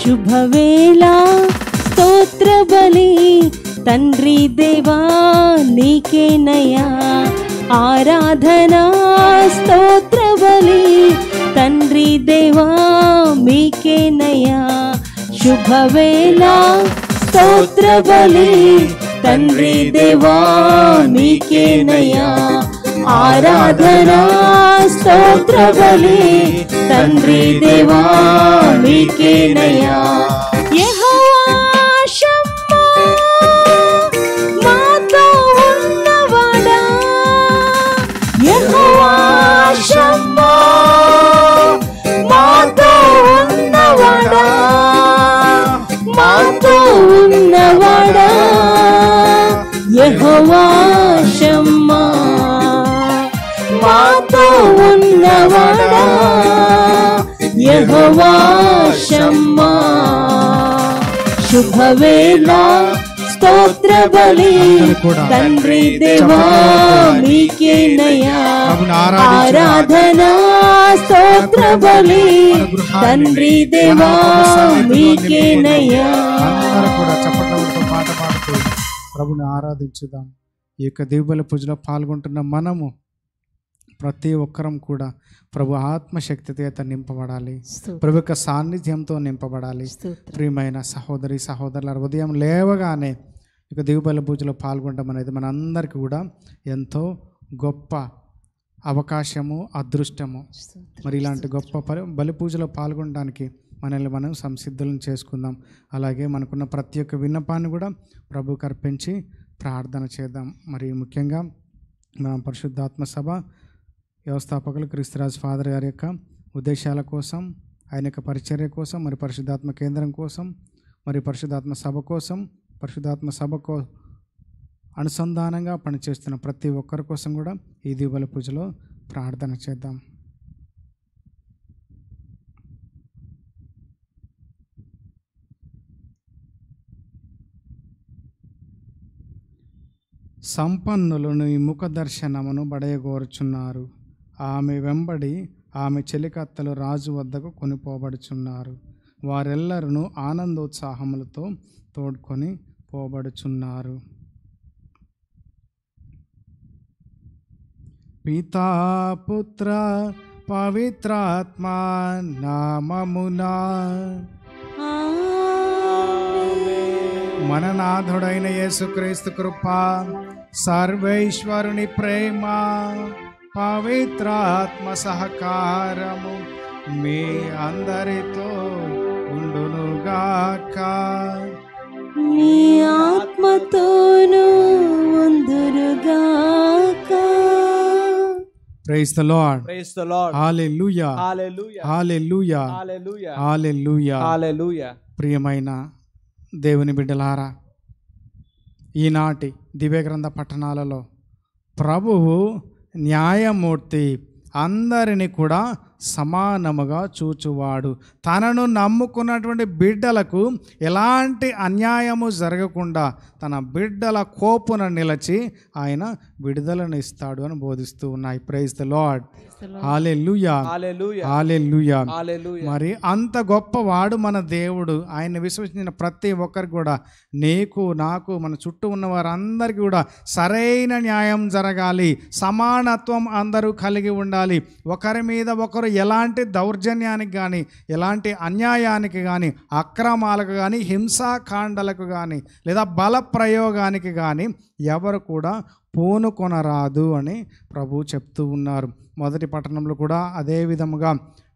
శుభవేళ స్తోత్ర బలి తండ్రి దేవా నీకేనయ్యా ఆరాధనా స్తోత్ర బలి తండ్రి దేవా మీకేనయ్యా శుభవేళ స్తోత్ర బలి తండ్రి దేవా మీకేనయ్యా ఆరాధనా స్తోత్ర బలి తండ్రి దేవా మీకేనయ్యా యెహోవా షమ్మా, మాతో ఉన్నవాడా యెహోవా షమ్మా, మాతో ఉన్నవాడా మాతో ఉన్నవాడా యెహోవా షమ్మా మాతో ఉన్నవాడా యెహోవా షమ్మా శుభవేళ స్తోత్ర బలి తండ్రి దేవా మీకేనయ్యా ప్రభుని ఆరాధించుదాం. ఆరాధన స్తోత్ర బలి తండ్రి దేవా మీకేనయ్యా అందరూ కూడా చప్పట్లతో పాట పాడుతూ ప్రభుని ఆరాధించుదాం ఈ యొక్క దీవుల పూజలో పాల్గొంటున్న మనము ప్రతి ఒక్కరం కూడా ప్రభు ఆత్మశక్తి చేత నింపబడాలి ప్రభు యొక్క సాన్నిధ్యంతో నింపబడాలి ప్రియమైన సహోదరి సహోదరుల ఉదయం లేవగానే ఇక దిగుబల పూజలో పాల్గొనడం అనేది మనందరికీ కూడా ఎంతో గొప్ప అవకాశము అదృష్టము మరి ఇలాంటి గొప్ప పరి బలి పూజలో పాల్గొనడానికి మనల్ని మనం సంసిద్ధులను చేసుకుందాం అలాగే మనకున్న ప్రతి ఒక్క విన్నపాన్ని కూడా ప్రభుకి అర్పించి ప్రార్థన చేద్దాం మరి ముఖ్యంగా మన పరిశుద్ధాత్మ సభ వ్యవస్థాపకులు క్రిస్తురాజ్ ఫాదర్ గారి యొక్క ఉద్దేశాల కోసం ఆయన యొక్క పరిచర్య కోసం మరి పరిశుద్ధాత్మ కేంద్రం కోసం మరి పరిశుద్ధాత్మ సభ కోసం పరిశుద్ధాత్మ సభకు అనుసంధానంగా పనిచేస్తున్న ప్రతి ఒక్కరి కోసం కూడా ఈ దీపాల పూజలో ప్రార్థన చేద్దాం సంపన్నులను ఈ ముఖ దర్శనమును బడయగోరుచున్నారు ఆమె వెంబడి ఆమె చెలికత్తలు రాజు వద్దకు కొనిపోబడుచున్నారు వారెల్లరూ ఆనందోత్సాహములతో తోడ్కొని పోబడుచున్నారు పితా పుత్ర పవిత్రాత్మ నామమునా మననాథుడైన యేసుక్రీస్తు కృప సర్వేశ్వరుని ప్రేమ పవిత్రాత్మ సహకారము మీ అందరితో ఉండునుగాక నీ ఆత్మతోనూ ఉందురుగాక praise the lord Praise the Lord. Hallelujah Hallelujah. Hallelujah Hallelujah. Hallelujah Hallelujah. ప్రియమైన దేవుని బిడ్డలారా ఈనాటి దివ్యగ్రంథ పట్టణాలలో ప్రభువు న్యాయమూర్తి అందరిని కూడా సమానముగా చూచువాడు తనను నమ్ముకున్నటువంటి బిడ్డలకు ఎలాంటి అన్యాయము జరగకుండా తన బిడ్డల కోపున నిలిచి ఆయన విడుదలను ఇస్తాడు అని బోధిస్తూ ఉన్నాయి praise the Lord hallelujah Hallelujah. Hallelujah Hallelujah. మరి అంత గొప్పవాడు మన దేవుడు ఆయన విశ్వసించిన ప్రతి ఒక్కరికి కూడా నీకు నాకు మన చుట్టూ ఉన్న వారందరికీ కూడా సరైన న్యాయం జరగాలి సమానత్వం అందరూ కలిగి ఉండాలి ఒకరి మీద ఒకరు ఎలాంటి దౌర్జన్యానికి కానీ ఎలాంటి అన్యాయానికి కానీ అక్రమాలకు కానీ హింసాకాండలకు కానీ లేదా బల ప్రయోగానికి కానీ ఎవరు కూడా పూనుకొనరాదు అని ప్రభు చెప్తూ ఉన్నారు మొదటి పట్టణంలో కూడా అదే విధముగా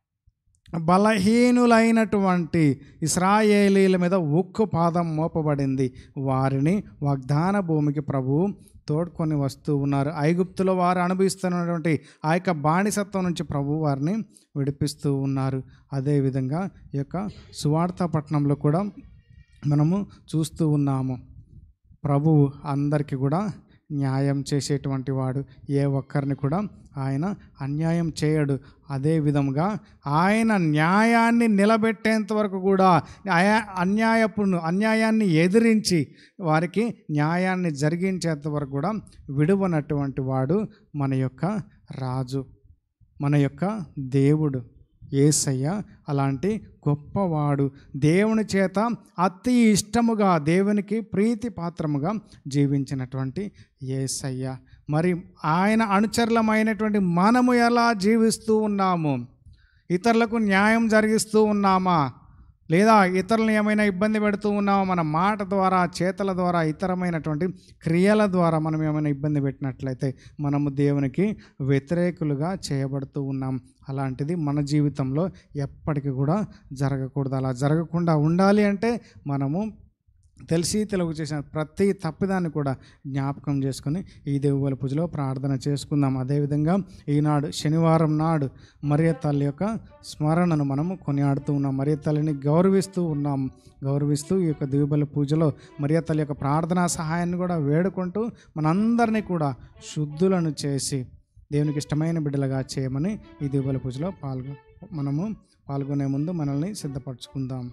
బలహీనులైనటువంటి ఇస్రాయేలీల మీద ఉక్కు పాదం మోపబడింది వారిని వాగ్దాన భూమికి ప్రభువు తోడ్కొని వస్తూ ఉన్నారు ఐగుప్తులో వారు అనుభవిస్తున్నటువంటి ఆ యొక్క బానిసత్వం నుంచి ప్రభు వారిని విడిపిస్తూ ఉన్నారు అదేవిధంగా ఈ యొక్క సువార్త పట్టణంలో కూడా మనము చూస్తూ ఉన్నాము ప్రభువు అందరికీ కూడా న్యాయం చేసేటువంటి వాడు ఏ ఒక్కరిని కూడా ఆయన అన్యాయం చేయడు అదే విధంగా ఆయన న్యాయాన్ని నిలబెట్టేంత వరకు కూడా ఆయా- అన్యాయపు అన్యాయాన్ని ఎదిరించి వారికి న్యాయాన్ని జరిగించేంత వరకు కూడా విడువనటువంటి వాడు మన యొక్క రాజు మన యొక్క దేవుడు ఏసయ్య అలాంటి గొప్పవాడు దేవుని చేత అతి ఇష్టముగా దేవునికి ప్రీతి పాత్రముగా జీవించినటువంటి ఏసయ్య మరి ఆయన అనుచరులమైనటువంటి మనము ఎలా జీవిస్తూ ఉన్నాము ఇతరులకు న్యాయం జరిగిస్తూ ఉన్నామా లేదా ఇతరులను ఏమైనా ఇబ్బంది పెడుతూ ఉన్నామా మన మాట ద్వారా చేతల ద్వారా ఇతరమైనటువంటి క్రియల ద్వారా మనం ఏమైనా ఇబ్బంది పెట్టినట్లయితే మనము దేవునికి వ్యతిరేకులుగా చేయబడుతూ ఉన్నాం అలాంటిది మన జీవితంలో ఎప్పటికీ కూడా జరగకూడదు అలా జరగకుండా ఉండాలి అంటే మనము తెలిసి తెలుగు చేసిన ప్రతి తప్పిదాన్ని కూడా జ్ఞాపకం చేసుకుని ఈ దేవుల పూజలో ప్రార్థన చేసుకుందాం అదేవిధంగా ఈనాడు శనివారం నాడు మరియ తల్లి యొక్క స్మరణను మనము కొనియాడుతూ ఉన్నాం మరియ తల్లిని గౌరవిస్తూ ఉన్నాం గౌరవిస్తూ ఈ యొక్క దేవుబలి పూజలో మరియ తల్లి యొక్క ప్రార్థనా సహాయాన్ని కూడా వేడుకుంటూ మనందరినీ కూడా శుద్ధులను చేసి దేవునికి ఇష్టమైన బిడ్డలుగా చేయమని ఈ దేవుబలి పూజలో పాల్గొ మనము పాల్గొనే ముందు మనల్ని సిద్ధపరచుకుందాం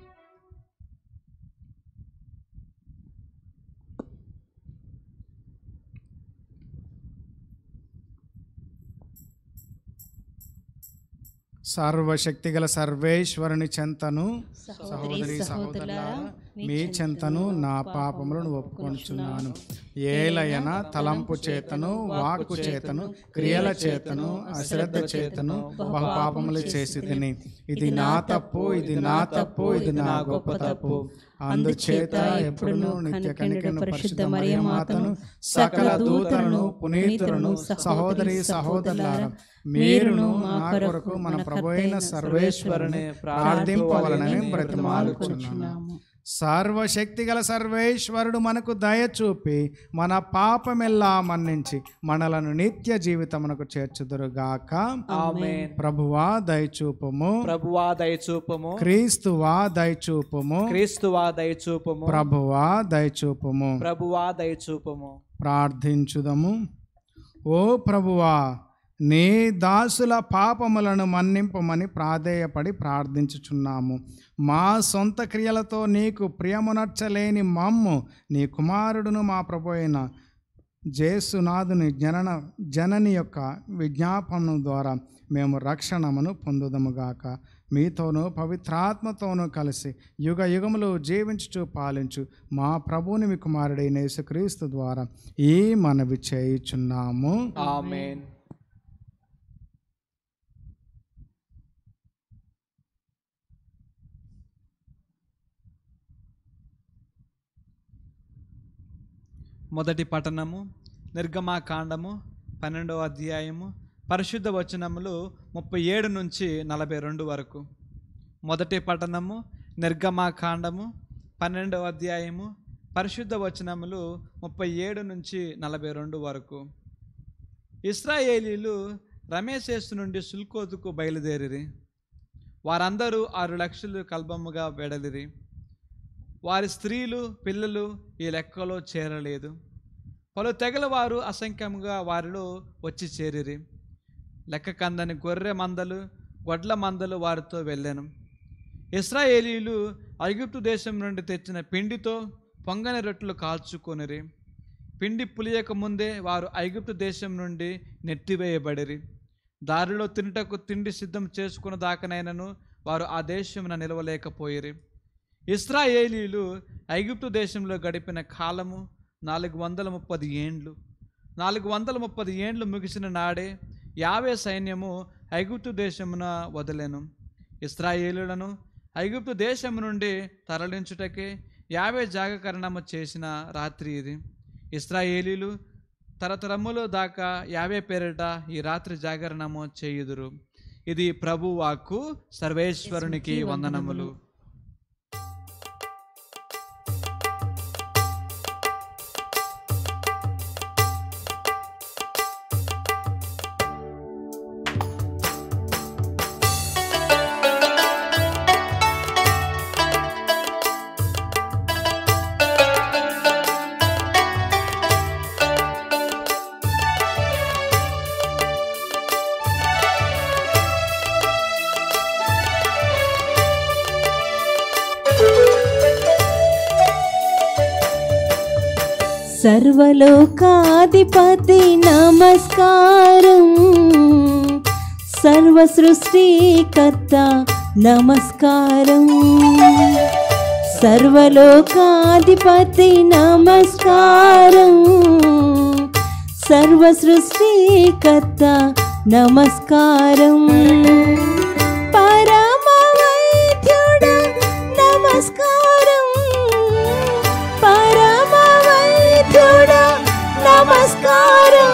సర్వశక్తిగల సర్వేశ్వరుని చెంతను సహోదరి సహోదరులారా మీ చెంతను నా పాపములను ఒప్పుకొనుచున్నాను ఏలయన తలంపు చేతను వాక్కు చేతను క్రియల చేతను అశ్రద్ధ చేతను బహు పాపములు చేసి తిని ఇది నా తప్పు ఇది నా తప్పు ఇది నా గొప్ప తప్పు అందుచేత ఎప్పుడును నిత్య కనికను పరిశుద్ధ మరియమాతను సకల దూతలను పునీతులను సహోదరి సహోదరులారా మీరును మా కొరకు మన ప్రభు అయిన సర్వేశ్వరుని ప్రార్థింపవలనని బ్రతిమాలుచున్నాము సర్వశక్తి గల సర్వేశ్వరుడు మనకు దయ చూపి మన పాపమెల్లా మన్నించి మనలను నిత్య జీవితమునకు చేర్చుదురుగాక ఆమేన్ ప్రభువా దయచూపము ప్రభువా దయచూపము క్రీస్తువా దయచూపము క్రీస్తువా దయచూపము ప్రభువా దయచూపము ప్రభువా దయచూపము ప్రార్థించుదము ఓ ప్రభువా నీ దాసుల పాపములను మన్నింపమని ప్రాధేయపడి ప్రార్థించుచున్నాము మా సొంత క్రియలతో నీకు ప్రియమునర్చలేని మమ్ము నీ కుమారుడును మా ప్రభు అయిన జేసునాథుని జనన జనని యొక్క విజ్ఞాపనం ద్వారా మేము రక్షణమును పొందుదముగాక మీతోనూ పవిత్రాత్మతోనూ కలిసి యుగ యుగములు జీవించుచు పాలించు మా ప్రభువుని మీ కుమారుడైన యేసుక్రీస్తు ద్వారా ఈ మనవి చేయుచున్నాము ఆమేన్ మొదటి పట్టణము నిర్గమాకాండము పన్నెండవ అధ్యాయము పరిశుద్ధ వచనములు ముప్పై ఏడు నుంచి నలభై రెండు వరకు మొదటి పట్టణము నిర్గమాకాండము పన్నెండవ అధ్యాయము పరిశుద్ధ వచనములు ముప్పై ఏడు నుంచి నలభై రెండు వరకు ఇస్రాయేలీలు రమేశేసు నుండి సుల్కోతుకు బయలుదేరిరి వారందరూ ఆరు లక్షలు కల్బముగా వెడలిరి వారి స్త్రీలు పిల్లలు ఈ లెక్కలో చేరలేదు పలు తెగల వారు అసంఖ్యముగా వారిలో వచ్చి చేరిరి లెక్క కందని గొర్రె మందలు గొడ్ల మందలు వారితో వెళ్ళాను ఇస్రాయేలీలు ఐగుప్తు దేశం నుండి తెచ్చిన పిండితో పొంగని రొట్టెలు కాల్చుకొనిరి పిండి పులియక ముందే వారు ఐగుప్తు దేశం నుండి నెట్టివేయబడిరి దారిలో తినుటకు తిండి సిద్ధం చేసుకున్న దాకనైనను వారు ఆ దేశమున నిలవలేకపోయిరి ఇస్రాయేలీలు ఐగుప్తు దేశంలో గడిపిన కాలము నాలుగు వందల ముప్పది ఏండ్లు నాలుగు వందల ముప్పది ఏండ్లు ముగిసిన నాడే యావే సైన్యము ఐగుప్తు దేశమున వదిలెను ఇస్రాయేలులను ఐగుప్తు దేశము నుండి తరలించుటకే యావే జాగకరణము చేసిన రాత్రి ఇది ఇస్రాయేలీలు తరతరములు దాకా యావే పేరిట ఈ రాత్రి జాగరణము చేయుదురు ఇది ప్రభు వాక్కు సర్వేశ్వరునికి వందనములు సర్వలోకాధిపతి నమస్కారం సర్వ సృష్టికర్త నమస్కారం సర్వలోకాధిపతి నమస్కారం సర్వ సృష్టికర్త నమస్కారం పరమ వైద్యుడా నమస్కారం పరమ వైద్యుడా నమస్కారం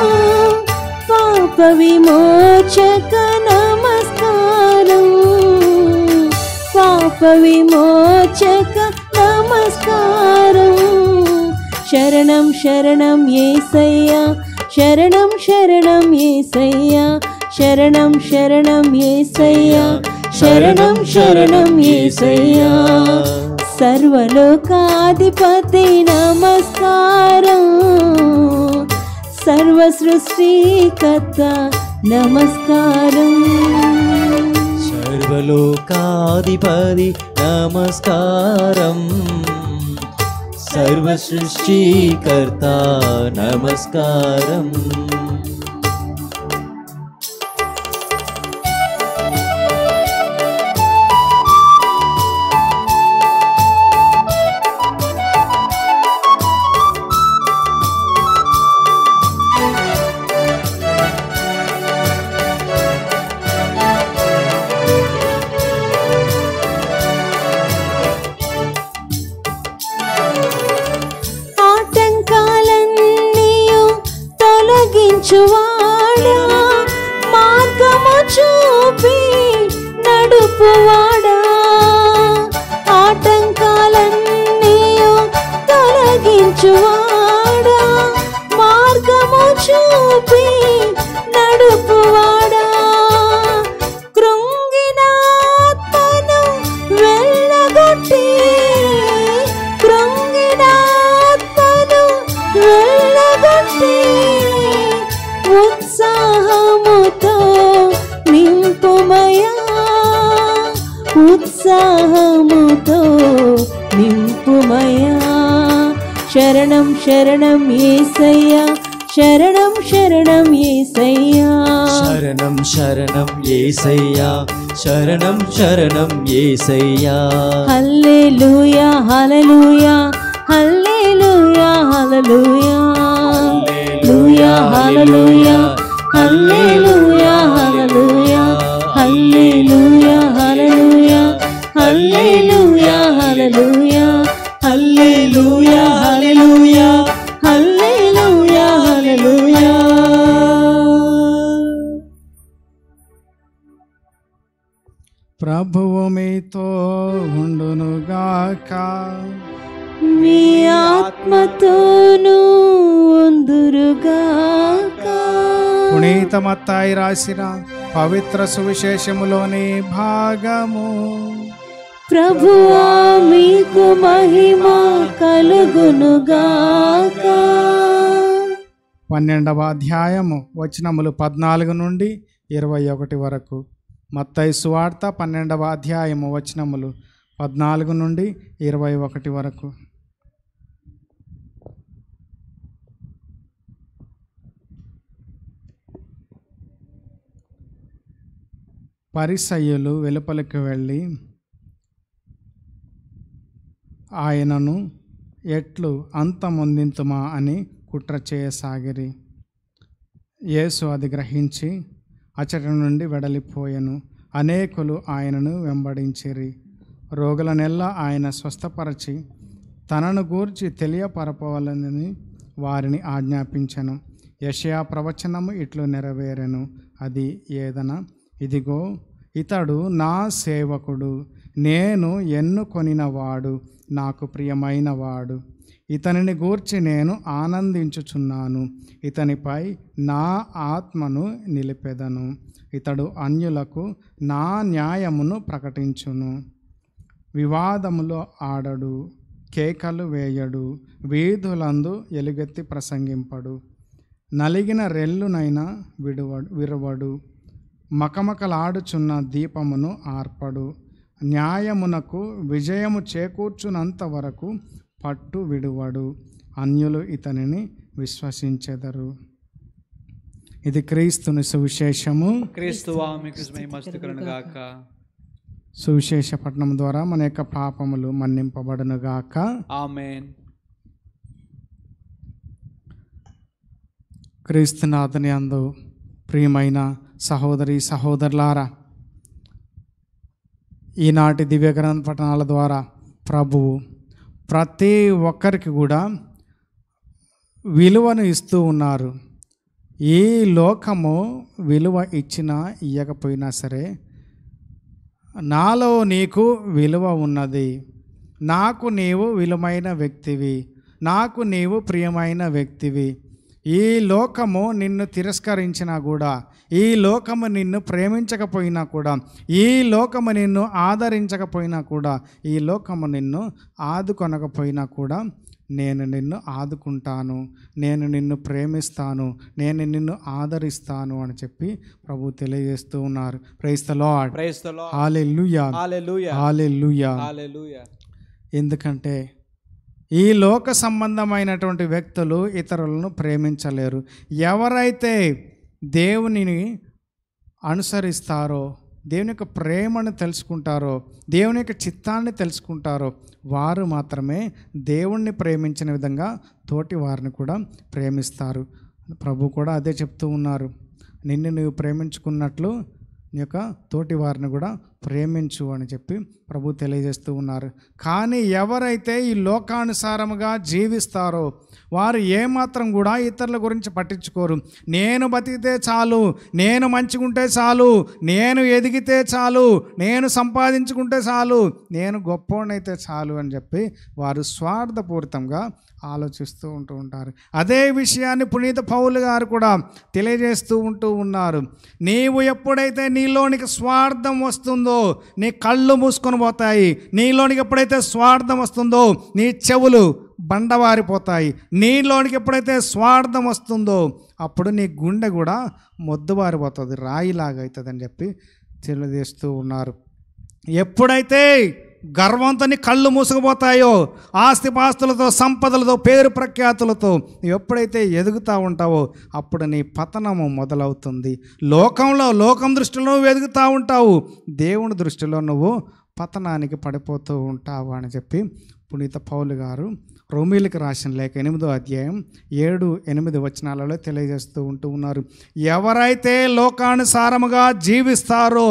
పాప విమోచక నమస్కారం పాప విమోచక నమస్కారం శరణం శరణం ఏసయ్యా శరణం శరణం ఏసయ్యా శరణం శరణం ఏసయ్యా శరణం శరణం ఏసయ్యా సర్వలోకాధిపతి నమస్కారం సర్వ సృష్టికర్త నమస్కారం సర్వలోకాధిపతి నమస్కారం సర్వ సృష్టికర్త నమస్కారం ఆటంకాలన్నీయు తొలగించువాడా మార్గము చూపి నడుపువాడా ఆటంకాలన్నీయు తొలగించువాడా మార్గము చూపి నడుపువాడా కృంగిన ఆత్మను వెళ్ళగొట్టి కృంగిన ఆత్మను వెళ్ళగొట్టి ఉత్సాహముతో నింపుమయా ఉత్సాహముతో నింపుమయా శరణం శరణం ఏసయ్యా శరణం శరణం ఏసయ్యా శరణం శరణం ఏసయ్యా శరణం శరణం ఏసయ్యా హల్లెలూయా హల్లెలూయా హల్లెలూయా హల్లెలూయా హల్లెలూయా హల్లెలూయా హల్లెలూయా హల్లెలూయా హల్లెలూయా హల్లెలూయా హల్లెలూయా హల్లెలూయా హల్లెలూయా హల్లెలూయా హల్లెలూయా హల్లెలూయా ప్రభువు మీతో ఉండునుగాక మీ ఆత్మతోనూ ఉందురుగాక పునీత మత్తాయి రాసిన పవిత్ర సువిశేషములోని భాగము ప్రభువా మీకు మహిమ కలుగునుగాక పన్నెండవ అధ్యాయము వచనములు పద్నాలుగు నుండి ఇరవై ఒకటి వరకు మత్తయి సువార్త పన్నెండవ అధ్యాయము వచనములు పద్నాలుగు నుండి ఇరవై ఒకటి వరకు పరిసయ్యులు వెలుపలికి వెళ్ళి ఆయనను ఎట్లు అంతమొందింతుమా అని కుట్ర చేయసాగిరి యేసు అది గ్రహించి అచటి నుండి వెడలిపోయెను అనేకులు ఆయనను వెంబడించిరి రోగులనెల్లా ఆయన స్వస్థపరచి తనను గూర్చి తెలియపరపవలనని వారిని ఆజ్ఞాపించెను యషయా ప్రవచనము ఇట్లు నెరవేరెను అది ఏదన ఇదిగో ఇతడు నా సేవకుడు నేను ఎన్నుకొనినవాడు నాకు ప్రియమైనవాడు ఇతనిని గూర్చి నేను ఆనందించుచున్నాను ఇతనిపై నా ఆత్మను నిలిపెదను ఇతడు అన్యులకు నా న్యాయమును ప్రకటించును వివాదములో ఆడడు కేకలు వేయడు వీధులందు ఎలుగెత్తి ప్రసంగింపడు నలిగిన రెల్లునైనా విడువడు విరవడు మకమకలాడుచున్న దీపమును ఆర్పడు న్యాయమునకు విజయము చేకూర్చునంత వరకు పట్టు విడువడు అన్యులు ఇతనిని విశ్వసించెదరు ఇది క్రీస్తుని సువిశేషము క్రీస్తువా మీకు మహిమస్తుకరణ గాక సువిశేష పట్టణం ద్వారా మన యొక్క పాపములు మన్నింపబడును గాక ఆమెన్ క్రీస్తునాథని అందు ప్రియమైన సహోదరి సహోదరులారా ఈనాటి దివ్యగ్రంథ పఠనాల ద్వారా ప్రభువు ప్రతి ఒక్కరికి కూడా విలువను ఇస్తూ ఉన్నారు ఈ లోకము విలువ ఇచ్చినా ఇయ్యకపోయినా సరే నాలో నీకు విలువ ఉన్నది నాకు నీవు విలువైన వ్యక్తివి నాకు నీవు ప్రియమైన వ్యక్తివి ఈ లోకము నిన్ను తిరస్కరించినా కూడా ఈ లోకము నిన్ను ప్రేమించకపోయినా కూడా ఈ లోకము నిన్ను ఆదరించకపోయినా కూడా ఈ లోకము నిన్ను ఆదుకొనకపోయినా కూడా నేను నిన్ను ఆదుకుంటాను నేను నిన్ను ప్రేమిస్తాను నేను నిన్ను ఆదరిస్తాను అని చెప్పి ప్రభు తెలియజేస్తూ ఉన్నారు praise the Lord praise the Lord hallelujah hallelujah hallelujah hallelujah ఎందుకంటే ఈ లోక సంబంధమైనటువంటి వ్యక్తులు ఇతరులను ప్రేమించలేరు ఎవరైతే దేవునిని అనుసరిస్తారో దేవుని యొక్క ప్రేమను తెలుసుకుంటారో దేవుని యొక్క చిత్తాన్ని తెలుసుకుంటారో వారు మాత్రమే దేవుణ్ణి ప్రేమించిన విధంగా తోటి వారిని కూడా ప్రేమిస్తారు ప్రభు కూడా అదే చెప్తూ ఉన్నారు నిన్ను నువ్వు ప్రేమించుకున్నట్లు నీ యొక్క తోటి వారిని కూడా ప్రేమించు అని చెప్పి ప్రభు తెలియజేస్తూ ఉన్నారు కానీ ఎవరైతే ఈ లోకానుసారముగా జీవిస్తారో వారు ఏమాత్రం కూడా ఇతరుల గురించి పట్టించుకోరు నేను బతికితే చాలు నేను మంచిగుంటే చాలు నేను ఎదిగితే చాలు నేను సంపాదించుకుంటే చాలు నేను గొప్పోడైతే చాలు అని చెప్పి వారు స్వార్థపూరితంగా ఆలోచిస్తూ ఉంటూ ఉంటారు అదే విషయాన్ని పునీత పౌలు గారు కూడా తెలియజేస్తూ ఉంటూ ఉన్నారు నీవు ఎప్పుడైతే నీలోనికి స్వార్థం వస్తుందో నీ కళ్ళు మూసుకొని పోతాయి నీలోనికి ఎప్పుడైతే స్వార్థం వస్తుందో నీ చెవులు బండవారిపోతాయి నీలోనికి ఎప్పుడైతే స్వార్థం వస్తుందో అప్పుడు నీ గుండె కూడా మొద్దుబారిపోతుంది రాయిలాగా అవుతుంది అని చెప్పి తెలియజేస్తూ ఉన్నారు ఎప్పుడైతే గర్వంతో నీ కళ్ళు మూసుకుపోతాయో ఆస్తిపాస్తులతో సంపదలతో పేరు ప్రఖ్యాతులతో నువ్వు ఎప్పుడైతే ఎదుగుతూ ఉంటావో అప్పుడు నీ పతనము మొదలవుతుంది లోకంలో లోకం దృష్టిలో నువ్వు ఎదుగుతూ ఉంటావు దేవుని దృష్టిలో నువ్వు పతనానికి పడిపోతూ ఉంటావు అని చెప్పి పునీత పౌలు గారు రోమిలికి రాసిన లేఖ ఎనిమిదో అధ్యాయం ఏడు ఎనిమిది వచనాలలో తెలియజేస్తూ ఉంటూ ఉన్నారు ఎవరైతే లోకానుసారముగా జీవిస్తారో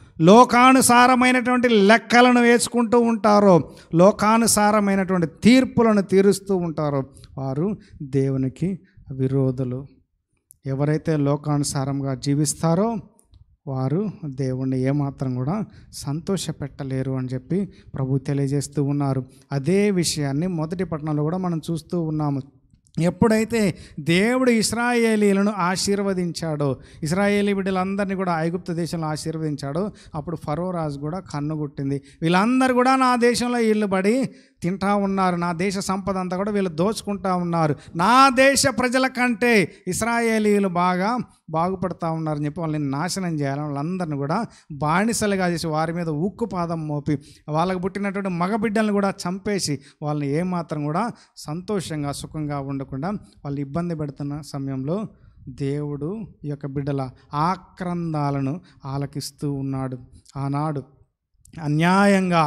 లోకానుసారమైనటువంటి లెక్కలను వేసుకుంటూ ఉంటారో లోకానుసారమైనటువంటి తీర్పులను తీరుస్తూ ఉంటారో వారు దేవునికి విరోధులు ఎవరైతే లోకానుసారంగా జీవిస్తారో వారు దేవుణ్ణి ఏమాత్రం కూడా సంతోషపెట్టలేరు అని చెప్పి ప్రభు తెలియజేస్తూ ఉన్నారు అదే విషయాన్ని మొదటి పట్టణంలో కూడా మనం చూస్తూ ఉన్నాము ఎప్పుడైతే దేవుడు ఇస్రాయేలీలను ఆశీర్వదించాడో ఇస్రాయేలీ బిడ్డలందరినీ కూడా ఐగుప్తు దేశంలో ఆశీర్వదించాడో అప్పుడు ఫరో రాజు కూడా కన్ను గుట్టింది వీళ్ళందరూ కూడా నా దేశంలో ఇల్లు పడి తింటా ఉన్నారు నా దేశ సంపద అంతా కూడా వీళ్ళు దోచుకుంటా ఉన్నారు నా దేశ ప్రజల కంటే ఇస్రాయేలీలు బాగా బాగుపడతా ఉన్నారని చెప్పి వాళ్ళని నాశనం చేయాలని వాళ్ళందరిని కూడా బానిసలుగా చేసి వారి మీద ఉక్కు పాదం మోపి వాళ్ళకు పుట్టినటువంటి మగ బిడ్డలను కూడా చంపేసి వాళ్ళని ఏమాత్రం కూడా సంతోషంగా సుఖంగా ఉండకుండా వాళ్ళు ఇబ్బంది పెడుతున్న సమయంలో దేవుడు ఈ యొక్క బిడ్డల ఆక్రందాలను ఆలకిస్తూ ఉన్నాడు ఆనాడు అన్యాయంగా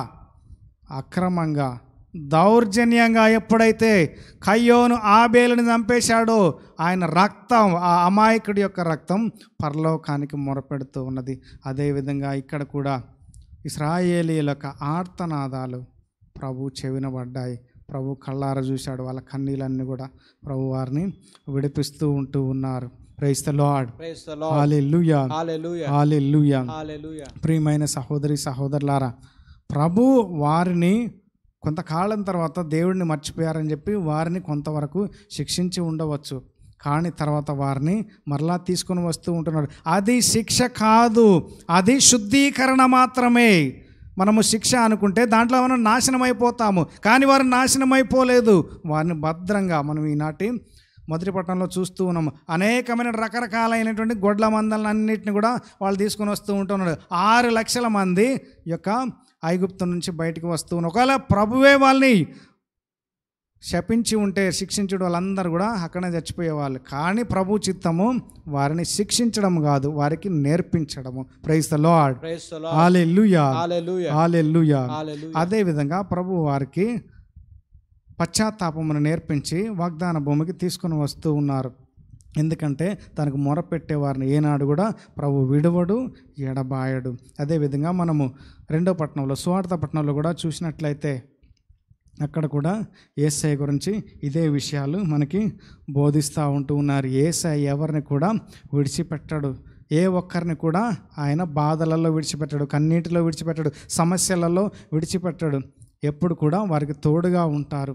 అక్రమంగా దౌర్జన్యంగా ఎప్పుడైతే కయ్యోను ఆబేలుని చంపేశాడో ఆయన రక్తం ఆ అమాయకుడి యొక్క రక్తం పరలోకానికి మొరపెడుతూ ఉన్నది అదేవిధంగా ఇక్కడ కూడా ఇస్రాయేలీల యొక్క ఆర్తనాదాలు ప్రభు చెవిన పడ్డాయి ప్రభు కళ్ళార చూశాడు వాళ్ళ కన్నీలన్నీ కూడా ప్రభు వారిని విడిపిస్తూ ఉంటూ ఉన్నారు praise the Lord praise the Lord hallelujah hallelujah hallelujah hallelujah ప్రియమైన సహోదరి సహోదరులారా ప్రభు వారిని కొంతకాలం తర్వాత దేవుడిని మర్చిపోయారని చెప్పి వారిని కొంతవరకు శిక్షించి ఉండవచ్చు కానీ తర్వాత వారిని మరలా తీసుకొని వస్తూ ఉంటున్నాడు అది శిక్ష కాదు అది శుద్ధీకరణ మాత్రమే మనము శిక్ష అనుకుంటే దాంట్లో మనం నాశనం అయిపోతాము కానీ వారు నాశనం అయిపోలేదు వారిని భద్రంగా మనం ఈనాటి మొదటి పట్టణంలో చూస్తూ ఉన్నాము అనేకమైన రకరకాలైనటువంటి గొడ్ల మందలను అన్నిటిని కూడా వాళ్ళు తీసుకొని వస్తూ ఉంటున్నారు ఆరు లక్షల మంది యొక్క ఐగుప్తు నుంచి బయటికి వస్తూ ఉన్నారు ఒకవేళ ప్రభువే వాళ్ళని శపించి ఉంటే శిక్షించడం వాళ్ళందరూ కూడా అక్కడే చచ్చిపోయేవాళ్ళు కానీ ప్రభు చిత్తము వారిని శిక్షించడం కాదు వారికి నేర్పించడము price the lord Praise the Lord. Hallelujah Hallelujah. Hallelujah Hallelujah. అదే విధంగా ప్రభు వారికి పశ్చాత్తాపమును నేర్పించి వాగ్దాన భూమికి తీసుకుని వస్తూ ఉన్నారు ఎందుకంటే తనకు మొరపెట్టే వారిని ఏనాడు కూడా ప్రభు విడువడు ఎడబాయడు అదేవిధంగా మనము రెండో పట్టణంలో సువార్త పట్టణంలో కూడా చూసినట్లయితే అక్కడ కూడా ఏసఐ గురించి ఇదే విషయాలు మనకి బోధిస్తూ ఉంటూ ఉన్నారు ఏసఐ ఎవరిని కూడా విడిచిపెట్టడు ఏ ఒక్కరిని కూడా ఆయన బాధలలో విడిచిపెట్టాడు కన్నీటిలో విడిచిపెట్టాడు సమస్యలలో విడిచిపెట్టాడు ఎప్పుడు కూడా వారికి తోడుగా ఉంటారు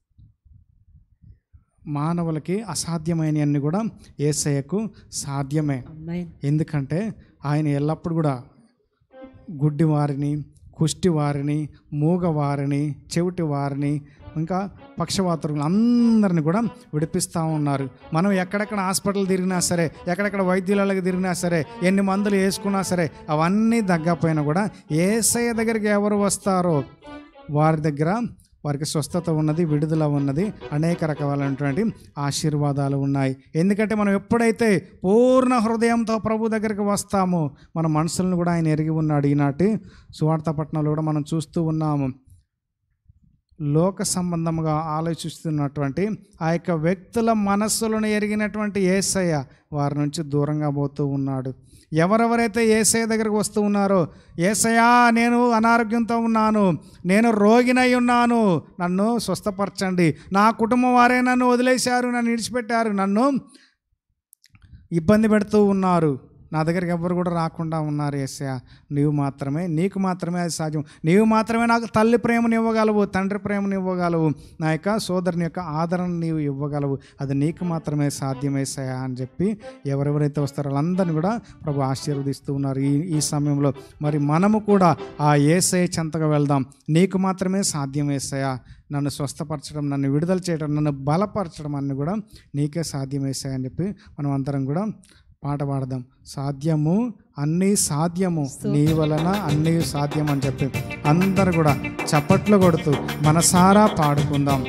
మానవులకి అసాధ్యమైనవన్నీ కూడా ఏసయ్యకు సాధ్యమే అమ్మాయి ఎందుకంటే ఆయన ఎల్లప్పుడు కూడా గుడ్డి వారిని కుష్టి వారిని మూగ వారిని చెవిటి వారిని ఇంకా పక్షవాతులు అందరిని కూడా విడిపిస్తూ ఉన్నారు మనం ఎక్కడెక్కడ హాస్పిటల్ తిరిగినా సరే ఎక్కడెక్కడ వైద్యులకు తిరిగినా సరే ఎన్ని మందులు వేసుకున్నా సరే అవన్నీ తగ్గపోయినా కూడా ఏసయ్య దగ్గరికి ఎవరు వస్తారో వారి దగ్గర వారికి స్వస్థత ఉన్నది విడుదల ఉన్నది అనేక రకాలైనటువంటి ఆశీర్వాదాలు ఉన్నాయి ఎందుకంటే మనం ఎప్పుడైతే పూర్ణ హృదయంతో ప్రభు దగ్గరికి వస్తామో మన మనసులను కూడా ఆయన ఎరిగి ఉన్నాడు ఈనాటి సువార్త పట్టణంలో కూడా మనం చూస్తూ ఉన్నాము లోక సంబంధముగా ఆలోచిస్తున్నటువంటి ఆ యొక్క వ్యక్తుల మనస్సులను ఎరిగినటువంటి ఏసయ్య వారి నుంచి దూరంగా పోతూ ఉన్నాడు ఎవరెవరైతే ఏసయ్య దగ్గరకు వస్తూ ఉన్నారో ఏసయ్యా నేను అనారోగ్యంతో ఉన్నాను నేను రోగినై ఉన్నాను నన్ను స్వస్థపరచండి నా కుటుంబం వారే నన్ను వదిలేశారు నన్ను విడిచిపెట్టారు నన్ను ఇబ్బంది పెడుతూ ఉన్నారు నా దగ్గరికి ఎవ్వరు కూడా రాకుండా ఉన్నారు ఏసయ్య నీవు మాత్రమే నీకు మాత్రమే అది సాధ్యం నీవు మాత్రమే నాకు తల్లి ప్రేమను ఇవ్వగలవు తండ్రి ప్రేమను ఇవ్వగలవు నా యొక్క సోదరుని యొక్క ఆదరణ నీవు ఇవ్వగలవు అది నీకు మాత్రమే సాధ్యమేసయా అని చెప్పి ఎవరెవరైతే వస్తారో వాళ్ళందరినీ కూడా ప్రభు ఆశీర్వదిస్తూ ఉన్నారు ఈ ఈ సమయంలో మరి మనము కూడా ఆ ఏసఐ చెంతగా వెళ్దాం నీకు మాత్రమే సాధ్యమేసయా నన్ను స్వస్థపరచడం నన్ను విడుదల చేయడం నన్ను బలపరచడం అన్ని కూడా నీకే సాధ్యమేసాయి అని చెప్పి మనం అందరం కూడా పాట పాడదాం సాధ్యము అన్నీ సాధ్యము నీ వలన అన్నీ సాధ్యం అని చెప్పి అందరు కూడా చప్పట్లు కొడుతూ మనసారా పాడుకుందాం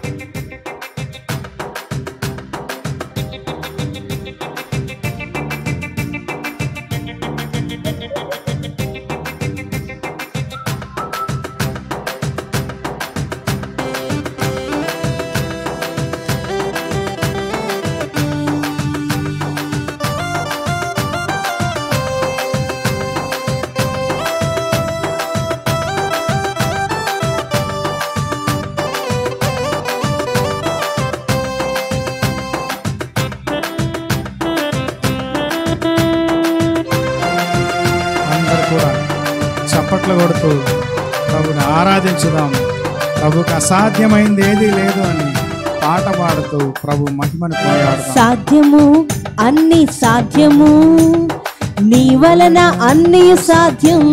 అందరు కూడా చప్పట్లు కొడుతూ ప్రభుని ఆరాధించుదాం ప్రభుకి అసాధ్యమైంది ఏదీ లేదు అని పాట పాడుతూ ప్రభు మహిమను కొనియాడుదాం సాధ్యము అన్ని సాధ్యము నీ వలన అన్ని సాధ్యం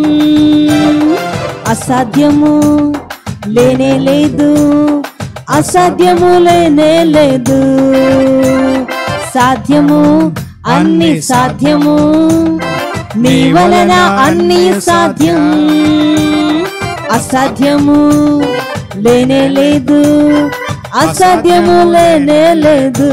అసాధ్యము లేనే లేదు అసాధ్యము లేనే లేదు సాధ్యము అన్ని సాధ్యము నీ వలన అన్ని సాధ్యం అసాధ్యము లేనే లేదు అసాధ్యము లేనే లేదు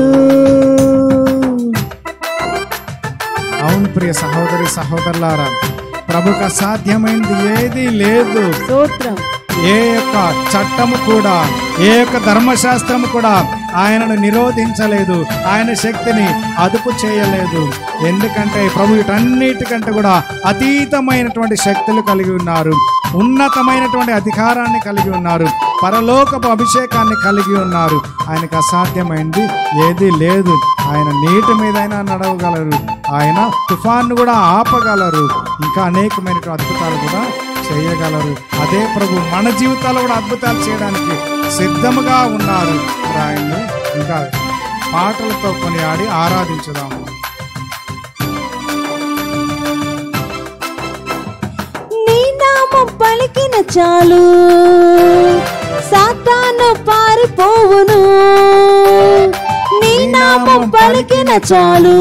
అవును ప్రియ సహోదరి సహోదరులారా ప్రభుకు అసాధ్యమైంది ఏదీ లేదు స్తోత్రం ఏ యొక్క చట్టము కూడా ఏ యొక్క ధర్మశాస్త్రము కూడా ఆయనను నిరోధించలేదు ఆయన శక్తిని అదుపు చేయలేదు ఎందుకంటే ప్రభు వీటన్నిటికంటే కూడా అతీతమైనటువంటి శక్తులు కలిగి ఉన్నారు ఉన్నతమైనటువంటి అధికారాన్ని కలిగి ఉన్నారు పరలోకపు అభిషేకాన్ని కలిగి ఉన్నారు ఆయనకు అసాధ్యమైంది ఏదీ లేదు ఆయన నీటి మీదైనా నడవగలరు ఆయన తుఫాన్ను కూడా ఆపగలరు ఇంకా అనేకమైనటువంటి అద్భుతాలు కూడా చేయగలరు అదే ప్రభు మన జీవితాల్లో కూడా అద్భుతాలు చేయడానికి సిద్ధముగా ఉన్నారు మరి ఆయన్ని ఇంకా పాటలతో కొనియాడి ఆరాధించుదాము నీ నామం పలికిన చాలు సాతాను పారిపోవును నీ నామం పలికిన చాలు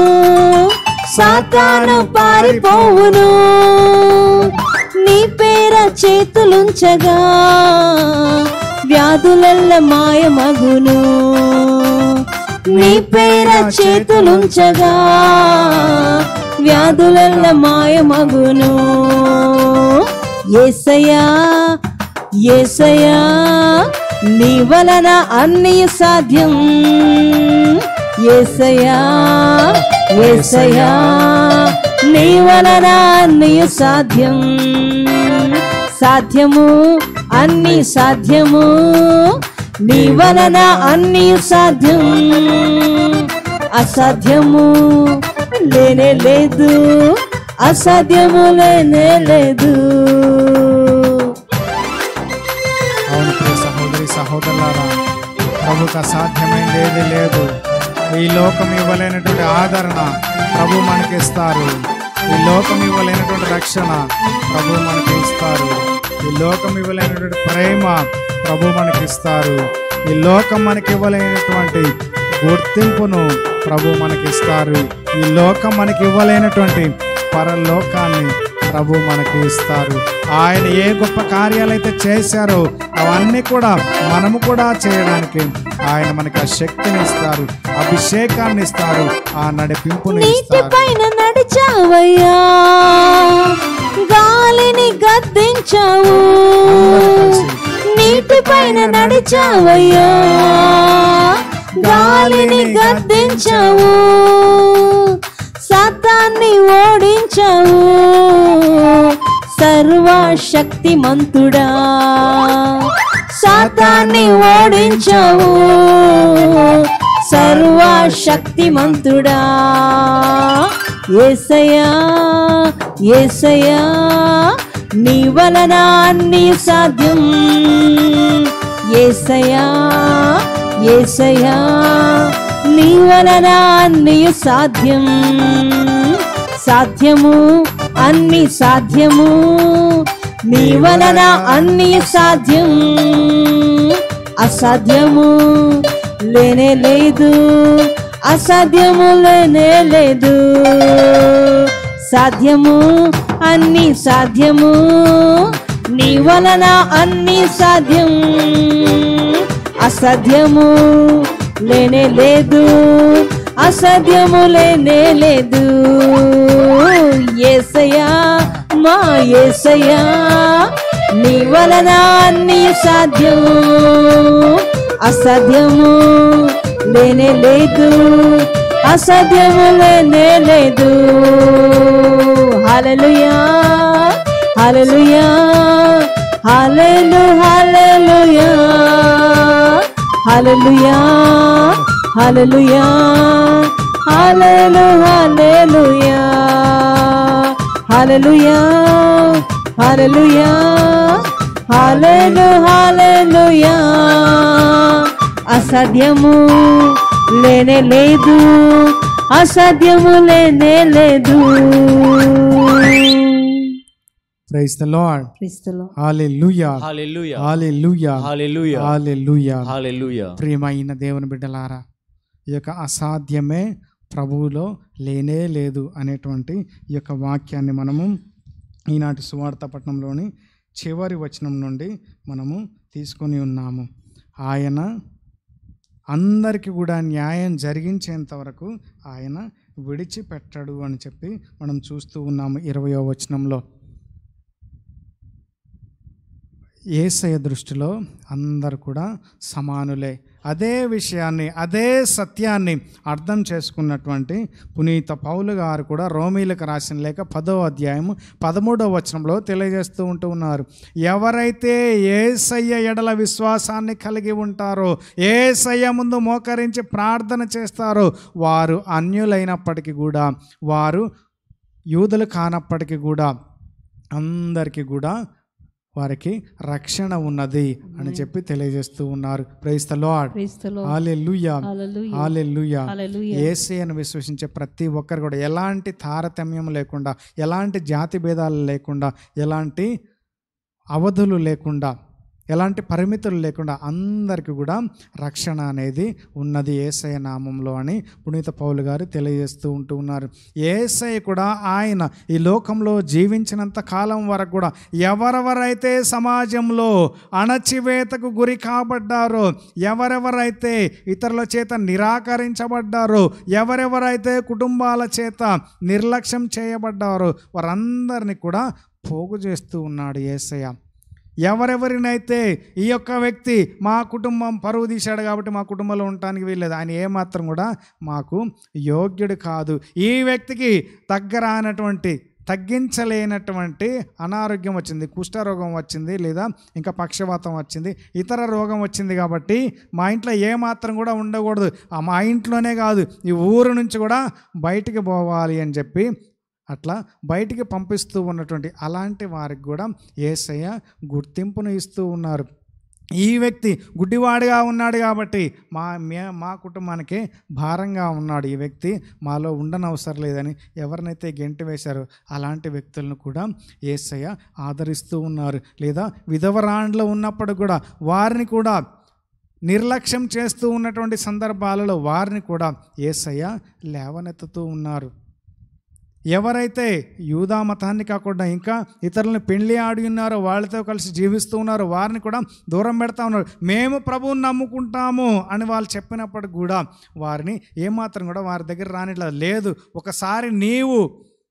సాతాను పారిపోవును నీ పేర చేతులుంచగా వ్యాధులెల్ల మాయమగును నీ పేర చేతులుంచగా వ్యాధులెల్ల మాయమగును ఏసయ్యా ఏసయ్యా నీ వలన అన్ని సాధ్యం ఏసయ్యా ఏసయ్యా నీ వలన అన్ని సాధ్యం సాధ్యము అన్ని సాధ్యము నీ వలన అన్ని సాధ్యం అసాధ్యము లేనే లేదు అసాధ్యము లేనే లేదు అవును ప్రియ సహోదరి సహోదరులారా ప్రభుకు అసాధ్యమైనది ఏది లేదు ఈ లోకం ఇవ్వలేనటువంటి ఆదరణ ప్రభు మనకి ఇస్తారు ఈ లోకం ఇవ్వలేనటువంటి రక్షణ ప్రభు మనకి ఇస్తారు ఈ లోకం ఇవ్వలేనటువంటి ప్రేమ ప్రభు మనకి ఇస్తారు ఈ లోకం మనకి ఇవ్వలేనటువంటి గుర్తింపును ప్రభు మనకి ఇస్తారు ఈ లోకం మనకి ఇవ్వలేనటువంటి పరలోకాన్ని ప్రభు మనకి ఇస్తారు ఆయన ఏ గొప్ప కార్యాలైతే చేశారో అవన్నీ కూడా మనము కూడా చేయడానికి ఆయన మనకి ఆ శక్తిని ఇస్తారు అభిషేకాన్ని ఇస్తారు ఆ నడిపింపుని నీటి ఇస్తారు పైన నడిచావయ్యా గాలిని గద్దించావు నీటి పైన నడిచావయ్యా గాలిని గద్దించావు సతాన్ని ఓడించావు సర్వశక్తిమంతుడా సాతాన్ని ఓడించావు సర్వశక్తిమంతుడా ఏసయ్యా ఏసయ్యా నీ వలన అన్ని సాధ్యం ఏసయ్యా ఏసయ్యా నీ వలన అన్ని సాధ్యం సాధ్యము అన్ని సాధ్యము నీ వలన అన్ని సాధ్యం అసాధ్యము లేనే లేదు అసాధ్యము లేనే లేదు సాధ్యము అన్ని సాధ్యము నీ వలన అన్ని సాధ్యం అసాధ్యము లేనే లేదు అసాధ్యము లేనే లేదు ఏసయ్యా మా ఏసయ్యా నీ వలన అన్ని సాధ్యం అసాధ్యము లేనే లేదు అసాధ్యము లేనే లేదు హల్లెలూయా హల్లెలూయా హల్లెలు హల్లెలూయా హల్లెలూయా హల్లెలూయా హల్లెలు హల్లెలూయా హల్లెలూయా హల్లెలూయా హల్లెలు హల్లెలూయా అసాధ్యము లేనే లేదు అసాధ్యము లేనే లేదు ప్రైజ్ ద లార్డ్ క్రీస్తులో హల్లెలూయా హల్లెలూయా హల్లెలూయా హల్లెలూయా హల్లెలూయా హల్లెలూయా ప్రియమైన దేవుని బిడ్డలారా ఈ యొక్క అసాధ్యమే ప్రభువులో లేనే లేదు అనేటువంటి ఈ యొక్క వాక్యాన్ని మనము ఈనాటి సువార్త పట్టణంలోని చివరి వచనం నుండి మనము తీసుకొని ఉన్నాము ఆయన అందరికీ కూడా న్యాయం జరిగించేంత వరకు ఆయన విడిచిపెట్టడు అని చెప్పి మనం చూస్తూ ఉన్నాము ఇరవయో వచనంలో ఏసయ దృష్టిలో అందరు కూడా సమానులే అదే విషయాన్ని అదే సత్యాన్ని అర్థం చేసుకున్నటువంటి పునీత పౌలు గారు కూడా రోమీలకు రాసిన లేక పదో అధ్యాయం పదమూడవ వచనంలో తెలియజేస్తూ ఉంటూ ఉన్నారు ఎవరైతే ఏసయ్య ఎడల విశ్వాసాన్ని కలిగి ఉంటారో ఏసయ్య ముందు మోకరించి ప్రార్థన చేస్తారో వారు అన్యులైనప్పటికీ కూడా వారు యూదులు కానప్పటికీ కూడా అందరికీ కూడా వారికి రక్షణ ఉన్నది అని చెప్పి తెలియజేస్తూ ఉన్నారు ప్రైస్ ద లార్డ్ క్రీస్తులో హాలెలూయా హల్లెలూయా హాలెలూయా హల్లెలూయా ఏసయ్యను విశ్వసించే ప్రతి ఒక్కరు కూడా ఎలాంటి తారతమ్యం లేకుండా ఎలాంటి జాతి భేదాలు లేకుండా ఎలాంటి అవధులు లేకుండా ఎలాంటి పరిమితులు లేకుండా అందరికీ కూడా రక్షణ అనేది ఉన్నది ఏసయ నామంలో అని పునీత పౌలు గారు తెలియజేస్తూ ఉంటూ ఉన్నారు ఏసయ కూడా ఆయన ఈ లోకంలో జీవించినంత కాలం వరకు కూడా ఎవరెవరైతే సమాజంలో అణచివేతకు గురి కాబడ్డారో ఎవరెవరైతే ఇతరుల చేత నిరాకరించబడ్డారో ఎవరెవరైతే కుటుంబాల చేత నిర్లక్ష్యం చేయబడ్డారో వారందరినీ కూడా పోగు చేస్తూ ఉన్నాడు ఏసయ్య ఎవరెవరినైతే ఈ యొక్క వ్యక్తి మా కుటుంబం పరువు తీశాడు కాబట్టి మా కుటుంబంలో ఉండటానికి వీల్లేదు ఆయన ఏమాత్రం కూడా మాకు యోగ్యుడు కాదు ఈ వ్యక్తికి తగ్గరానటువంటి తగ్గించలేనటువంటి అనారోగ్యం వచ్చింది కుష్ఠరోగం వచ్చింది లేదా ఇంకా పక్షవాతం వచ్చింది ఇతర రోగం వచ్చింది కాబట్టి మా ఇంట్లో ఏమాత్రం కూడా ఉండకూడదు ఆ మా ఇంట్లోనే కాదు ఈ ఊరు నుంచి కూడా బయటికి పోవాలి అని చెప్పి అట్లా బయటికి పంపిస్తూ ఉన్నటువంటి అలాంటి వారికి కూడా ఏసయ్య గుర్తింపును ఇస్తూ ఉన్నారు ఈ వ్యక్తి గుడ్డివాడిగా ఉన్నాడు కాబట్టి మా మే- మా కుటుంబానికి భారంగా ఉన్నాడు ఈ వ్యక్తి మాలో ఉండనవసరం లేదని ఎవరినైతే గెంటి వేశారో అలాంటి వ్యక్తులను కూడా ఏసయ్య ఆదరిస్తూ ఉన్నారు లేదా విధవరాండ్లో ఉన్నప్పుడు కూడా వారిని కూడా నిర్లక్ష్యం చేస్తూ ఉన్నటువంటి సందర్భాలలో వారిని కూడా ఏసయ్య లేవనెత్తుతూ ఉన్నారు ఎవరైతే యూదా మతాన్ని కాకుండా ఇంకా ఇతరులను పెళ్లి ఆడి ఉన్నారో వాళ్ళతో కలిసి జీవిస్తూ ఉన్నారో వారిని కూడా దూరం పెడతా ఉన్నారు మేము ప్రభువుని నమ్ముకుంటాము అని వాళ్ళు చెప్పినప్పటికి కూడా వారిని ఏమాత్రం కూడా వారి దగ్గర రానిట్లేదు లేదు ఒకసారి నీవు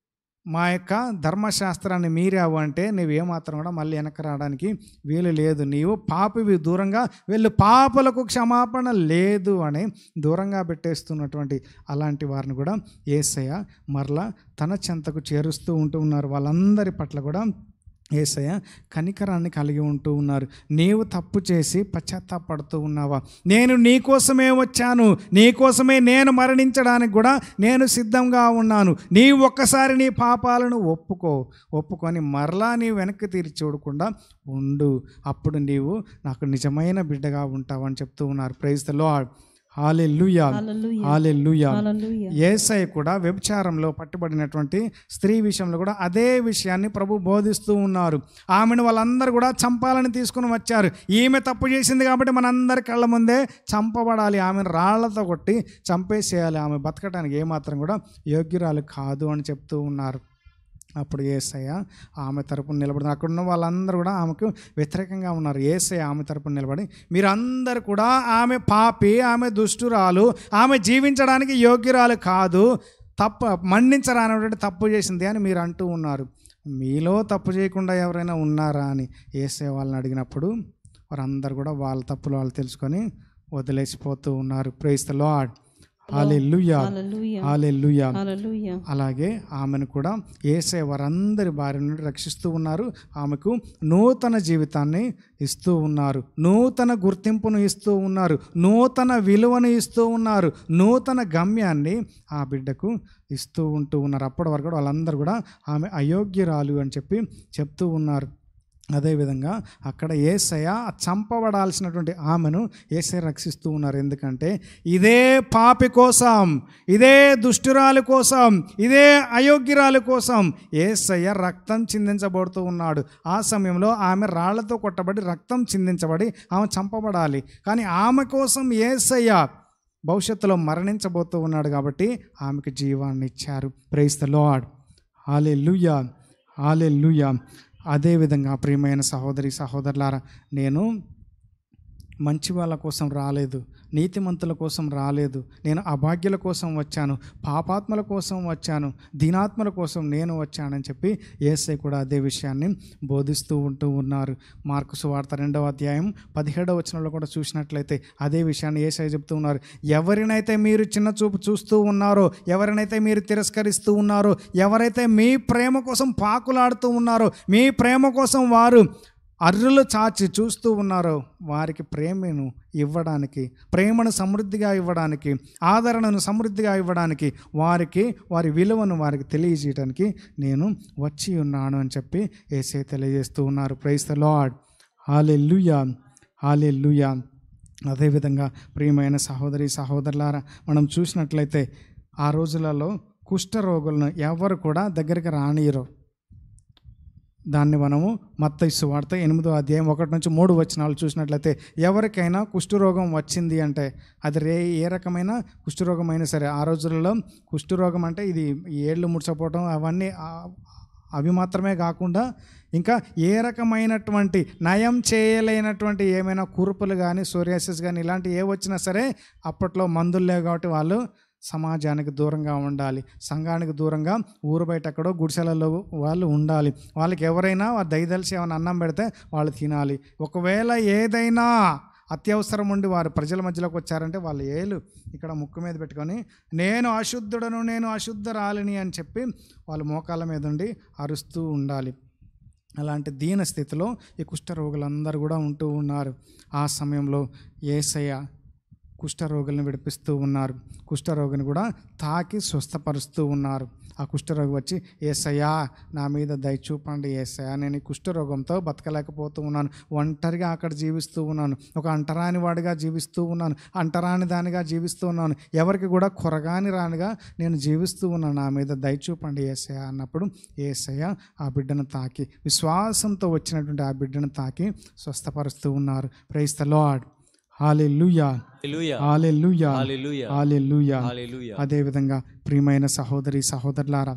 మా యొక్క ధర్మశాస్త్రాన్ని మీరావు అంటే నువ్వు ఏమాత్రం కూడా మళ్ళీ వెనక్కి రావడానికి వీలు లేదు నీవు పాపివి దూరంగా వెళ్ళు పాపలకు క్షమాపణ లేదు అని దూరంగా పెట్టేస్తున్నటువంటి అలాంటి వారిని కూడా ఏసయ్య మరలా తన చెంతకు చేరుస్తూ ఉంటూ ఉన్నారు వాళ్ళందరి పట్ల కూడా ఏసయ్య కనికరాన్ని కలిగి ఉంటూ ఉన్నారు నీవు తప్పు చేసి పశ్చాత్తాపడుతూ ఉన్నావా నేను నీ కోసమే వచ్చాను నీ కోసమే నేను మరణించడానికి కూడా నేను సిద్ధంగా ఉన్నాను నీవు ఒక్కసారి నీ పాపాలను ఒప్పుకో ఒప్పుకొని మరలా నీవు వెనక్కి తిరిగి చూడకుండా ఉండు అప్పుడు నీవు నాకు నిజమైన బిడ్డగా ఉంటావని చెప్తూ ఉన్నారు praise the Lord hallelujah hallelujah. Hallelujah hallelujah. ఏసై కూడా వ్యభిచారంలో పట్టుబడినటువంటి స్త్రీ విషయంలో కూడా అదే విషయాన్ని ప్రభు బోధిస్తూ ఉన్నారు ఆమెను వాళ్ళందరూ కూడా చంపాలని తీసుకుని వచ్చారు ఈమె తప్పు చేసింది కాబట్టి మనందరి కళ్ళ ముందే చంపబడాలి ఆమెను రాళ్లతో కొట్టి చంపేసేయాలి ఆమె బతకడానికి ఏమాత్రం కూడా యోగ్యురాలు కాదు అని చెప్తూ ఉన్నారు అప్పుడు ఏసయ్య ఆమె తరపున నిలబడి అక్కడ ఉన్న వాళ్ళందరూ కూడా ఆమెకు వ్యతిరేకంగా ఉన్నారు ఏసయ్య ఆమె తరపున నిలబడి మీరందరూ కూడా ఆమె పాపి ఆమె దుష్టురాలు ఆమె జీవించడానికి యోగ్యురాలు కాదు తప్ప మన్నించరానటువంటి తప్పు చేసింది అని మీరు అంటూ ఉన్నారు మీలో తప్పు చేయకుండా ఎవరైనా ఉన్నారా అని ఏసే వాళ్ళని అడిగినప్పుడు వారందరూ కూడా వాళ్ళ తప్పులు వాళ్ళు తెలుసుకొని వదిలేసిపోతూ ఉన్నారు praise the Lord hallelujah hallelujah. Hallelujah hallelujah. అలాగే ఆమెను కూడా ఏసే వారందరి బారి నుండి రక్షిస్తూ ఉన్నారు ఆమెకు నూతన జీవితాన్ని ఇస్తూ ఉన్నారు నూతన గుర్తింపును ఇస్తూ ఉన్నారు నూతన విలువను ఇస్తూ ఉన్నారు నూతన గమ్యాన్ని ఆ బిడ్డకు ఇస్తూ ఉంటూ ఉన్నారు అప్పటి వరకు కూడా వాళ్ళందరూ కూడా ఆమె అయోగ్యురాలు అని చెప్పి చెప్తూ ఉన్నారు అదేవిధంగా అక్కడ ఏసయ చంపబడాల్సినటువంటి ఆమెను ఏసయ రక్షిస్తూ ఉన్నారు ఎందుకంటే ఇదే పాపి కోసం ఇదే దుష్టురాలు కోసం ఇదే అయోగ్యురాలు కోసం ఏసయ్య రక్తం చిందించబడుతూ ఉన్నాడు ఆ సమయంలో ఆమె రాళ్లతో కొట్టబడి రక్తం చిందించబడి ఆమె చంపబడాలి కానీ ఆమె కోసం ఏసయ్య భవిష్యత్తులో మరణించబోతూ ఉన్నాడు కాబట్టి ఆమెకు జీవాన్ని ఇచ్చారు ప్రైస్ ద లార్డ్ హాలే లుయా హాలే లుయా అదేవిధంగా ప్రియమైన సహోదరి సహోదరులారా నేను మంచి వాళ్ళ కోసం రాలేదు నీతిమంతుల కోసం రాలేదు నేను అభాగ్యుల కోసం వచ్చాను పాపాత్మల కోసం వచ్చాను దీనాత్మల కోసం నేను వచ్చానని చెప్పి ఏసై కూడా అదే విషయాన్ని బోధిస్తూ ఉంటూ ఉన్నారు మార్కు సువార్త రెండవ అధ్యాయం పదిహేడవ వచనంలో కూడా చూసినట్లయితే అదే విషయాన్ని ఏసై చెప్తూ ఉన్నారు ఎవరినైతే మీరు చిన్న చూపు చూస్తూ ఉన్నారో ఎవరినైతే మీరు తిరస్కరిస్తూ ఉన్నారో ఎవరైతే మీ ప్రేమ కోసం పాకులాడుతూ ఉన్నారో మీ ప్రేమ కోసం వారు అర్రులు చాచి చూస్తూ ఉన్నారో వారికి ప్రేమను ఇవ్వడానికి ప్రేమను సమృద్ధిగా ఇవ్వడానికి ఆదరణను సమృద్ధిగా ఇవ్వడానికి వారికి వారి విలువను వారికి తెలియజేయడానికి నేను వచ్చి ఉన్నాను అని చెప్పి ఏసే తెలియజేస్తూ ఉన్నారు praise the Lord hallelujah hallelujah అదేవిధంగా ప్రియమైన సహోదరి సహోదరులారా మనం చూసినట్లయితే ఆ రోజులలో కుష్ఠరోగులను ఎవరు కూడా దగ్గరికి రానియరు దాన్ని మనము మత్తయి సువార్త ఎనిమిదో అధ్యాయం ఒకటి నుంచి మూడు వచనాలు చూసినట్లయితే ఎవరికైనా కుష్ఠరోగం వచ్చింది అంటే అది రే ఏ రకమైన కుష్ఠరోగం అయినా సరే ఆ రోజులలో కుష్ఠరోగం అంటే ఇది ఈ ఏళ్ళు ముడిసపోవటం అవన్నీ ఆ- అవి మాత్రమే కాకుండా ఇంకా ఏ రకమైనటువంటి నయం చేయలేనటువంటి ఏమైనా కురుపులు కానీ సోరియాసిస్ కానీ ఇలాంటి ఏ వచ్చినా సరే అప్పట్లో మందులు లేవు కాబట్టి వాళ్ళు సమాజానికి దూరంగా ఉండాలి సంఘానికి దూరంగా ఊరు బయట ఎక్కడో గుడిసెలలో వాళ్ళు ఉండాలి వాళ్ళకి ఎవరైనా వాళ్ళు దయదలిసి ఏమైనా అన్నం పెడితే వాళ్ళు తినాలి ఒకవేళ ఏదైనా అత్యవసరం ఉండి వారు ప్రజల మధ్యలోకి వచ్చారంటే వాళ్ళ ఏలు ఇక్కడ ముక్కు మీద పెట్టుకొని నేను అశుద్ధుడను నేను అశుద్ధరాలిని అని చెప్పి వాళ్ళు మోకాళ్ళ మీద ఉండి అరుస్తూ ఉండాలి అలాంటి దీన స్థితిలో ఈ కుష్ఠరోగులందరూ కూడా ఉంటూ ఉన్నారు ఆ సమయంలో ఏసయ్య కుష్ఠరోగులను విడిపిస్తూ ఉన్నారు కుష్ఠరోగిని కూడా తాకి స్వస్థపరుస్తూ ఉన్నారు ఆ కుష్ఠరోగి వచ్చి ఏసయ్యా నా మీద దయ చూపండి ఏసయ్యా నేను ఈ కుష్ఠరోగంతో బతకలేకపోతూ ఉన్నాను ఒంటరిగా అక్కడ జీవిస్తూ ఉన్నాను ఒక అంటరాని వాడిగా జీవిస్తూ ఉన్నాను అంటరాని దానిగా జీవిస్తూ ఉన్నాను ఎవరికి కూడా కొరగాని రానిగా నేను జీవిస్తూ ఉన్నాను నా మీద దయ చూపండి ఏసయ్య అన్నప్పుడు ఏసయ్య ఆ బిడ్డను తాకి విశ్వాసంతో వచ్చినటువంటి ఆ బిడ్డను తాకి స్వస్థపరుస్తూ ఉన్నారు praise the Lord hallelujah hallelujah hallelujah hallelujah hallelujah hallelujah అదేవిధంగా ప్రియమైన సహోదరి సహోదరులారా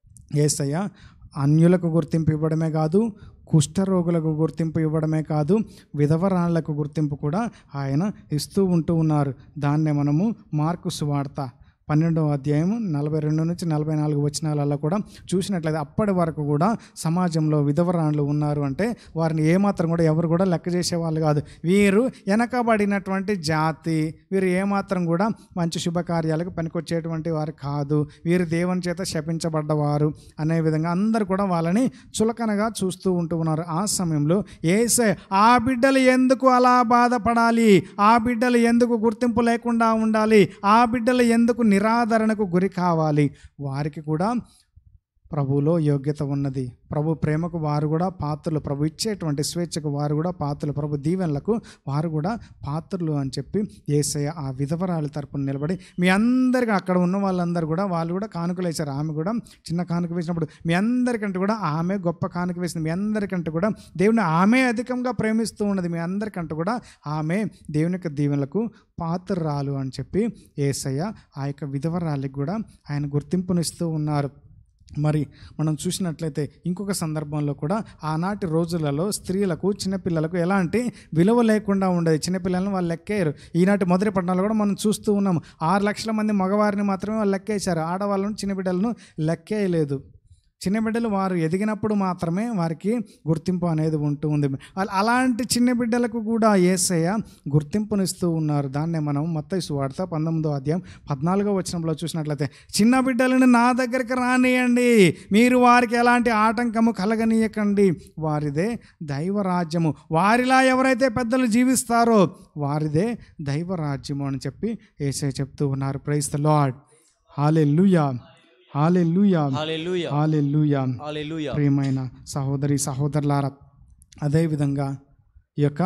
ఏసయ్య అన్యులకు గుర్తింపు ఇవ్వడమే కాదు కుష్ఠరోగులకు గుర్తింపు ఇవ్వడమే కాదు విధవరాళ్లకు గుర్తింపు కూడా ఆయన ఇస్తూ ఉంటూ ఉన్నారు దాన్నే మనము మార్కు సువార్త పన్నెండవ అధ్యాయం నలభై రెండు నుంచి నలభై నాలుగు వచనాలలో కూడా చూసినట్లయితే అప్పటి వరకు కూడా సమాజంలో విధవరాండ్లు ఉన్నారు అంటే వారిని ఏమాత్రం కూడా ఎవరు కూడా లెక్క చేసేవాళ్ళు కాదు వీరు వెనకబడినటువంటి జాతి వీరు ఏమాత్రం కూడా మంచి శుభకార్యాలకు పనికొచ్చేటువంటి వారు కాదు వీరు దేవుని చేత శపించబడ్డవారు అనే విధంగా అందరు కూడా వాళ్ళని చులకనగా చూస్తూ ఉంటూ ఉన్నారు ఆ సమయంలో ఏసే ఆ బిడ్డలు ఎందుకు అలా బాధపడాలి ఆ బిడ్డలు ఎందుకు గుర్తింపు లేకుండా ఉండాలి ఆ బిడ్డలు ఎందుకు నిరాదరణకు గురి కావాలి వారికి కూడా ప్రభువులో యోగ్యత ఉన్నది ప్రభు ప్రేమకు వారు కూడా పాత్రలు ప్రభు ఇచ్చేటువంటి స్వేచ్ఛకు వారు కూడా పాత్రలు ప్రభు దీవెనలకు వారు కూడా పాత్రలు అని చెప్పి ఏసయ్య ఆ విధవరాలి తరపున నిలబడి మీ అందరికీ అక్కడ ఉన్న వాళ్ళందరూ కూడా వాళ్ళు కూడా కానుకలు వేశారు ఆమె కూడా చిన్న కానుక వేసినప్పుడు మీ అందరికంటే కూడా ఆమె గొప్ప కానుక వేసింది మీ అందరికంటే కూడా దేవుని ఆమె అధికంగా ప్రేమిస్తూ ఉన్నది మీ అందరికంటే కూడా ఆమె దేవుని యొక్క దీవెనలకు పాత్రరాలు అని చెప్పి ఏసయ్య ఆ యొక్క విధవరాలికి కూడా ఆయన గుర్తింపునిస్తూ ఉన్నారు మరి మనం చూసినట్లయితే ఇంకొక సందర్భంలో కూడా ఆనాటి రోజులలో స్త్రీలకు చిన్నపిల్లలకు ఎలాంటి విలువ లేకుండా ఉండేది చిన్నపిల్లలను వాళ్ళు లెక్కేయరు ఈనాటి మొదటి పట్టణాలు కూడా మనం చూస్తూ ఉన్నాం ఆరు లక్షల మంది మగవారిని మాత్రమే వాళ్ళు లెక్కేశారు ఆడవాళ్ళను చిన్న బిడ్డలను లెక్కేయలేదు చిన్న బిడ్డలు వారు ఎదిగినప్పుడు మాత్రమే వారికి గుర్తింపు అనేది ఉంటూ ఉంది అల- అలాంటి చిన్న బిడ్డలకు కూడా ఏసయ్య గుర్తింపునిస్తూ ఉన్నారు దాన్నే మనం మత్తయి వార్త పంతొమ్మిదో అధ్యాయం పద్నాలుగో వచనంలో చూసినట్లయితే చిన్న బిడ్డలను నా దగ్గరికి రానియండి మీరు వారికి ఎలాంటి ఆటంకము కలగనీయకండి వారిదే దైవరాజ్యము వారిలా ఎవరైతే పెద్దలు జీవిస్తారో వారిదే దైవరాజ్యము అని చెప్పి ఏసై చెప్తూ ఉన్నారు ప్రైస్ ద లార్డ్ హాలే లూయా హాలే లూయా హల్లెలూయా హాలే లూయా హల్లెలూయా ప్రియమైన సహోదరి సహోదరులారా అదేవిధంగా ఈ యొక్క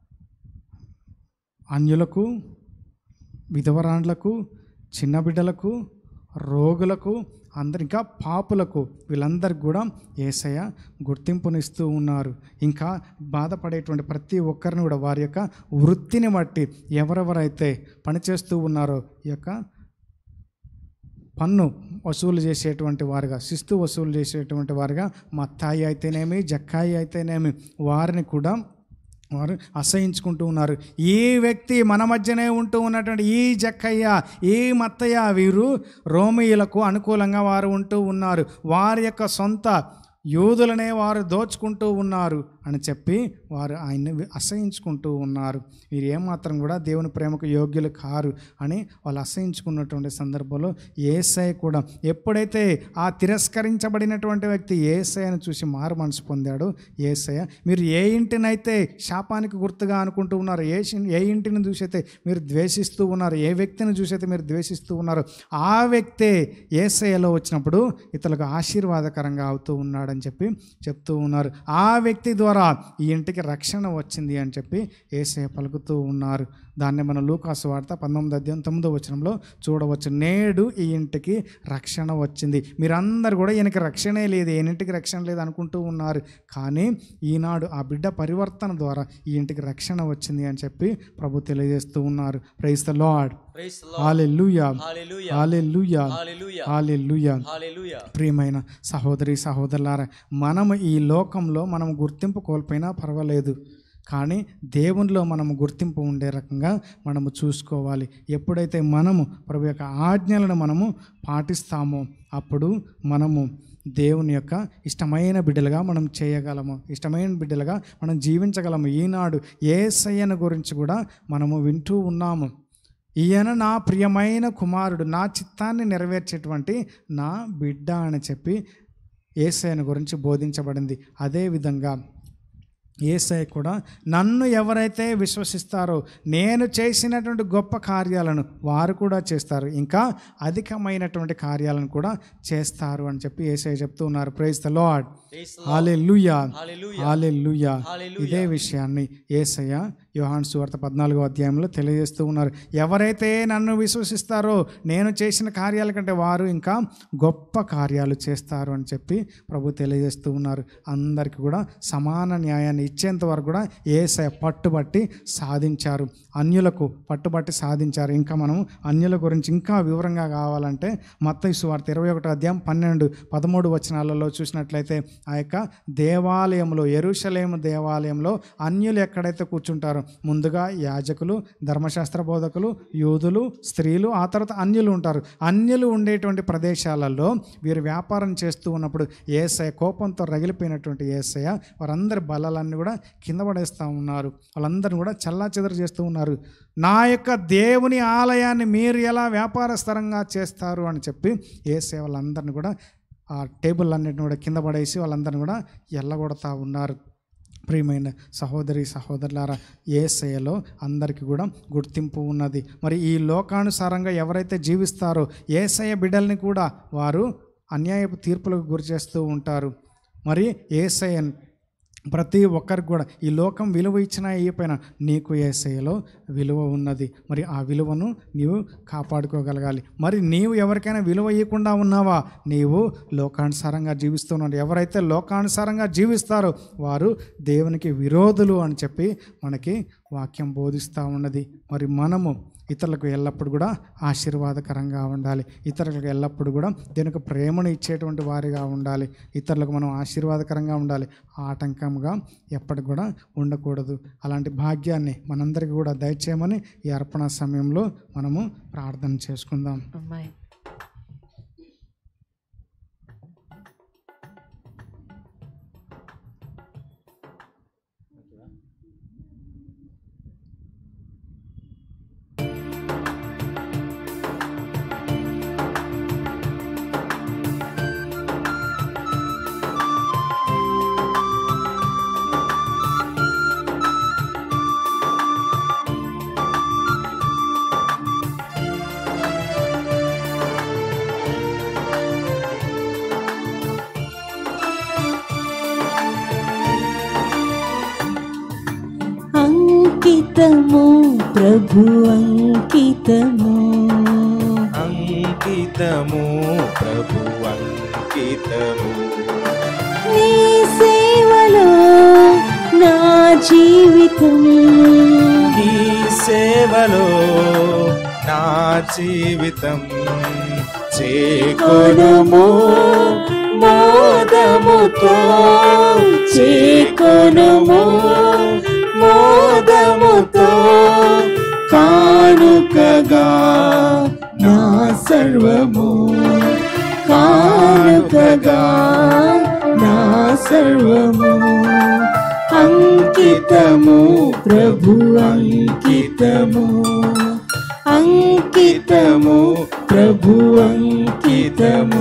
అన్యులకు విధవరాండ్లకు చిన్న బిడ్డలకు రోగులకు అందరు ఇంకా పాపులకు వీళ్ళందరికీ కూడా ఏసయ్య గుర్తింపునిస్తూ ఉన్నారు ఇంకా బాధపడేటువంటి ప్రతి ఒక్కరిని కూడా వారి యొక్క వృత్తిని బట్టి ఎవరెవరైతే పనిచేస్తూ ఉన్నారో ఈ యొక్క పన్ను వసూలు చేసేటువంటి వారుగా శిస్తు వసూలు చేసేటువంటి వారుగా మత్తాయి అయితేనేమి జక్కాయి అయితేనేమి వారిని కూడా వారు అసహించుకుంటూ ఉన్నారు ఈ వ్యక్తి మన మధ్యనే ఉంటూ ఉన్నటువంటి ఈ జక్కయ్య ఈ మత్తయ్య వీరు రోమియులకు అనుకూలంగా వారు ఉంటూ ఉన్నారు వారి యొక్క సొంత యూదులనే వారు దోచుకుంటూ ఉన్నారు అని చెప్పి వారు ఆయన్ని వి- అసహించుకుంటూ ఉన్నారు వీరు ఏమాత్రం కూడా దేవుని ప్రేమకు యోగ్యులు కారు అని వాళ్ళు అసహించుకున్నటువంటి సందర్భంలో ఏసై కూడా ఎప్పుడైతే ఆ తిరస్కరించబడినటువంటి వ్యక్తి ఏసైను చూసి మారు మనసు పొందాడు ఏసయ్య మీరు ఏ ఇంటినైతే శాపానికి గుర్తుగా అనుకుంటూ ఉన్నారు ఏ శి- ఏ ఇంటిని చూసైతే మీరు ద్వేషిస్తూ ఉన్నారు ఏ వ్యక్తిని చూసైతే మీరు ద్వేషిస్తూ ఉన్నారు ఆ వ్యక్తే ఏసయ్యలో వచ్చినప్పుడు ఇతరులకు ఆశీర్వాదకరంగా అవుతూ ఉన్నాడని చెప్పి చెప్తూ ఉన్నారు ఆ వ్యక్తి ద్వారా ద్వారా ఈ ఇంటికి రక్షణ వచ్చింది అని చెప్పి ఏసే పలుకుతూ ఉన్నారు దాన్ని మనం లూకాసు వార్త పంతొమ్మిది అధ్యాయం తొమ్మిదో వచనంలో చూడవచ్చు నేడు ఈ ఇంటికి రక్షణ వచ్చింది మీరందరూ కూడా ఈయనకి రక్షణే లేదు ఈ ఇంటికి రక్షణ లేదు అనుకుంటూ ఉన్నారు కానీ ఈనాడు ఆ బిడ్డ పరివర్తన ద్వారా ఈ ఇంటికి రక్షణ వచ్చింది అని చెప్పి ప్రభు తెలియజేస్తూ ఉన్నారు praise the lord Praise the Lord. Hallelujah Hallelujah. Hallelujah Hallelujah. Hallelujah Hallelujah. ప్రియమైన సహోదరి సహోదరులారా మనము ఈ లోకంలో మనం గుర్తింపు కోల్పోయినా పర్వాలేదు కానీ దేవునిలో మనము గుర్తింపు ఉండే రకంగా మనము చూసుకోవాలి ఎప్పుడైతే మనము ప్రభు యొక్క ఆజ్ఞలను మనము పాటిస్తామో అప్పుడు మనము దేవుని యొక్క ఇష్టమైన బిడ్డలుగా మనం చేయగలము ఇష్టమైన బిడ్డలుగా మనం జీవించగలము ఈనాడు ఏసయ్యను గురించి కూడా మనము వింటూ ఉన్నాము ఈయన నా ప్రియమైన కుమారుడు నా చిత్తాన్ని నెరవేర్చేటువంటి నా బిడ్డ అని చెప్పి ఏసైన గురించి బోధించబడింది అదేవిధంగా ఏసై కూడా నన్ను ఎవరైతే విశ్వసిస్తారో నేను చేసినటువంటి గొప్ప కార్యాలను వారు కూడా చేస్తారు ఇంకా అధికమైనటువంటి కార్యాలను కూడా చేస్తారు అని చెప్పి ఏసై చెప్తూ ఉన్నారు praise the lord Praise the Lord. Hallelujah Hallelujah. Hallelujah Hallelujah. ఇదే విషయాన్ని ఏసయ్య యోహాన్ సువార్త పద్నాలుగో అధ్యాయంలో తెలియజేస్తూ ఉన్నారు ఎవరైతే నన్ను విశ్వసిస్తారో నేను చేసిన కార్యాల కంటే వారు ఇంకా గొప్ప కార్యాలు చేస్తారు అని చెప్పి ప్రభు తెలియజేస్తూ ఉన్నారు అందరికీ కూడా సమాన న్యాయాన్ని ఇచ్చేంత వరకు కూడా ఏసయ్య పట్టుబట్టి సాధించారు అన్యులకు పట్టుబట్టి సాధించారు ఇంకా మనం అన్యుల గురించి ఇంకా వివరంగా కావాలంటే మత్తయి సువార్త ఇరవై ఒకటో అధ్యాయం పన్నెండు పదమూడు వచనాలలో చూసినట్లయితే ఆ యొక్క దేవాలయంలో ఎరుషలేము దేవాలయంలో అన్యులు ఎక్కడైతే కూర్చుంటారో ముందుగా యాజకులు ధర్మశాస్త్ర బోధకులు యూదులు స్త్రీలు ఆ తర్వాత అన్యులు ఉంటారు అన్యులు ఉండేటువంటి ప్రదేశాలలో వీరు వ్యాపారం చేస్తూ ఉన్నప్పుడు ఏసయ కోపంతో రగిలిపోయినటువంటి ఏసయ వారందరి బలాలన్నీ కూడా కింద పడేస్తూ ఉన్నారు వాళ్ళందరిని కూడా చల్లా చేస్తూ ఉన్నారు నా యొక్క దేవుని ఆలయాన్ని మీరు ఎలా వ్యాపారస్థరంగా చేస్తారు అని చెప్పి ఏసే వాళ్ళందరిని కూడా ఆ టేబుల్ అన్నిటిని కూడా కింద పడేసి వాళ్ళందరిని కూడా ఎల్లగొడతా ఉన్నారు ప్రియమైన సహోదరి సహోదరులారా ఏసయలో అందరికీ కూడా గుర్తింపు ఉన్నది మరి ఈ లోకానుసారంగా ఎవరైతే జీవిస్తారో ఏసయ బిడ్డల్ని కూడా వారు అన్యాయపు తీర్పులకు గురి చేస్తూ ఉంటారు మరి ఏసయన్ ప్రతి ఒక్కరికి కూడా ఈ లోకం విలువ ఇచ్చినా ఇయ్యపోయినా నీకు ఏసైలో విలువ ఉన్నది మరి ఆ విలువను నీవు కాపాడుకోగలగాలి మరి నీవు ఎవరికైనా విలువ ఇవ్వకుండా ఉన్నావా నీవు లోకానుసారంగా జీవిస్తున్నావు ఎవరైతే లోకానుసారంగా జీవిస్తారో వారు దేవునికి విరోధులు అని చెప్పి మనకి వాక్యం బోధిస్తూ ఉన్నది మరి మనము ఇతరులకు ఎల్లప్పుడూ కూడా ఆశీర్వాదకరంగా ఉండాలి ఇతరులకు ఎల్లప్పుడూ కూడా దీనికి ప్రేమను ఇచ్చేటువంటి వారిగా ఉండాలి ఇతరులకు మనం ఆశీర్వాదకరంగా ఉండాలి ఆటంకంగా ఎప్పటికి కూడా ఉండకూడదు అలాంటి భాగ్యాన్ని మనందరికీ కూడా దయచేయమని ఈ అర్పణ సమయంలో మనము ప్రార్థన చేసుకుందాం అమ్మాయి అంకితము ప్రభు అంకితము అంకితము ప్రభు అంకితము నీ సేవలో నా జీవితం ఈ సేవలో నా జీవితం చేకొనుము మోదముతో చేకొనుము మోదముతో కానుకగా నా సర్వము కానుకగా నా సర్వము అంకితము ప్రభు అంకితము అంకితము ప్రభు అంకితము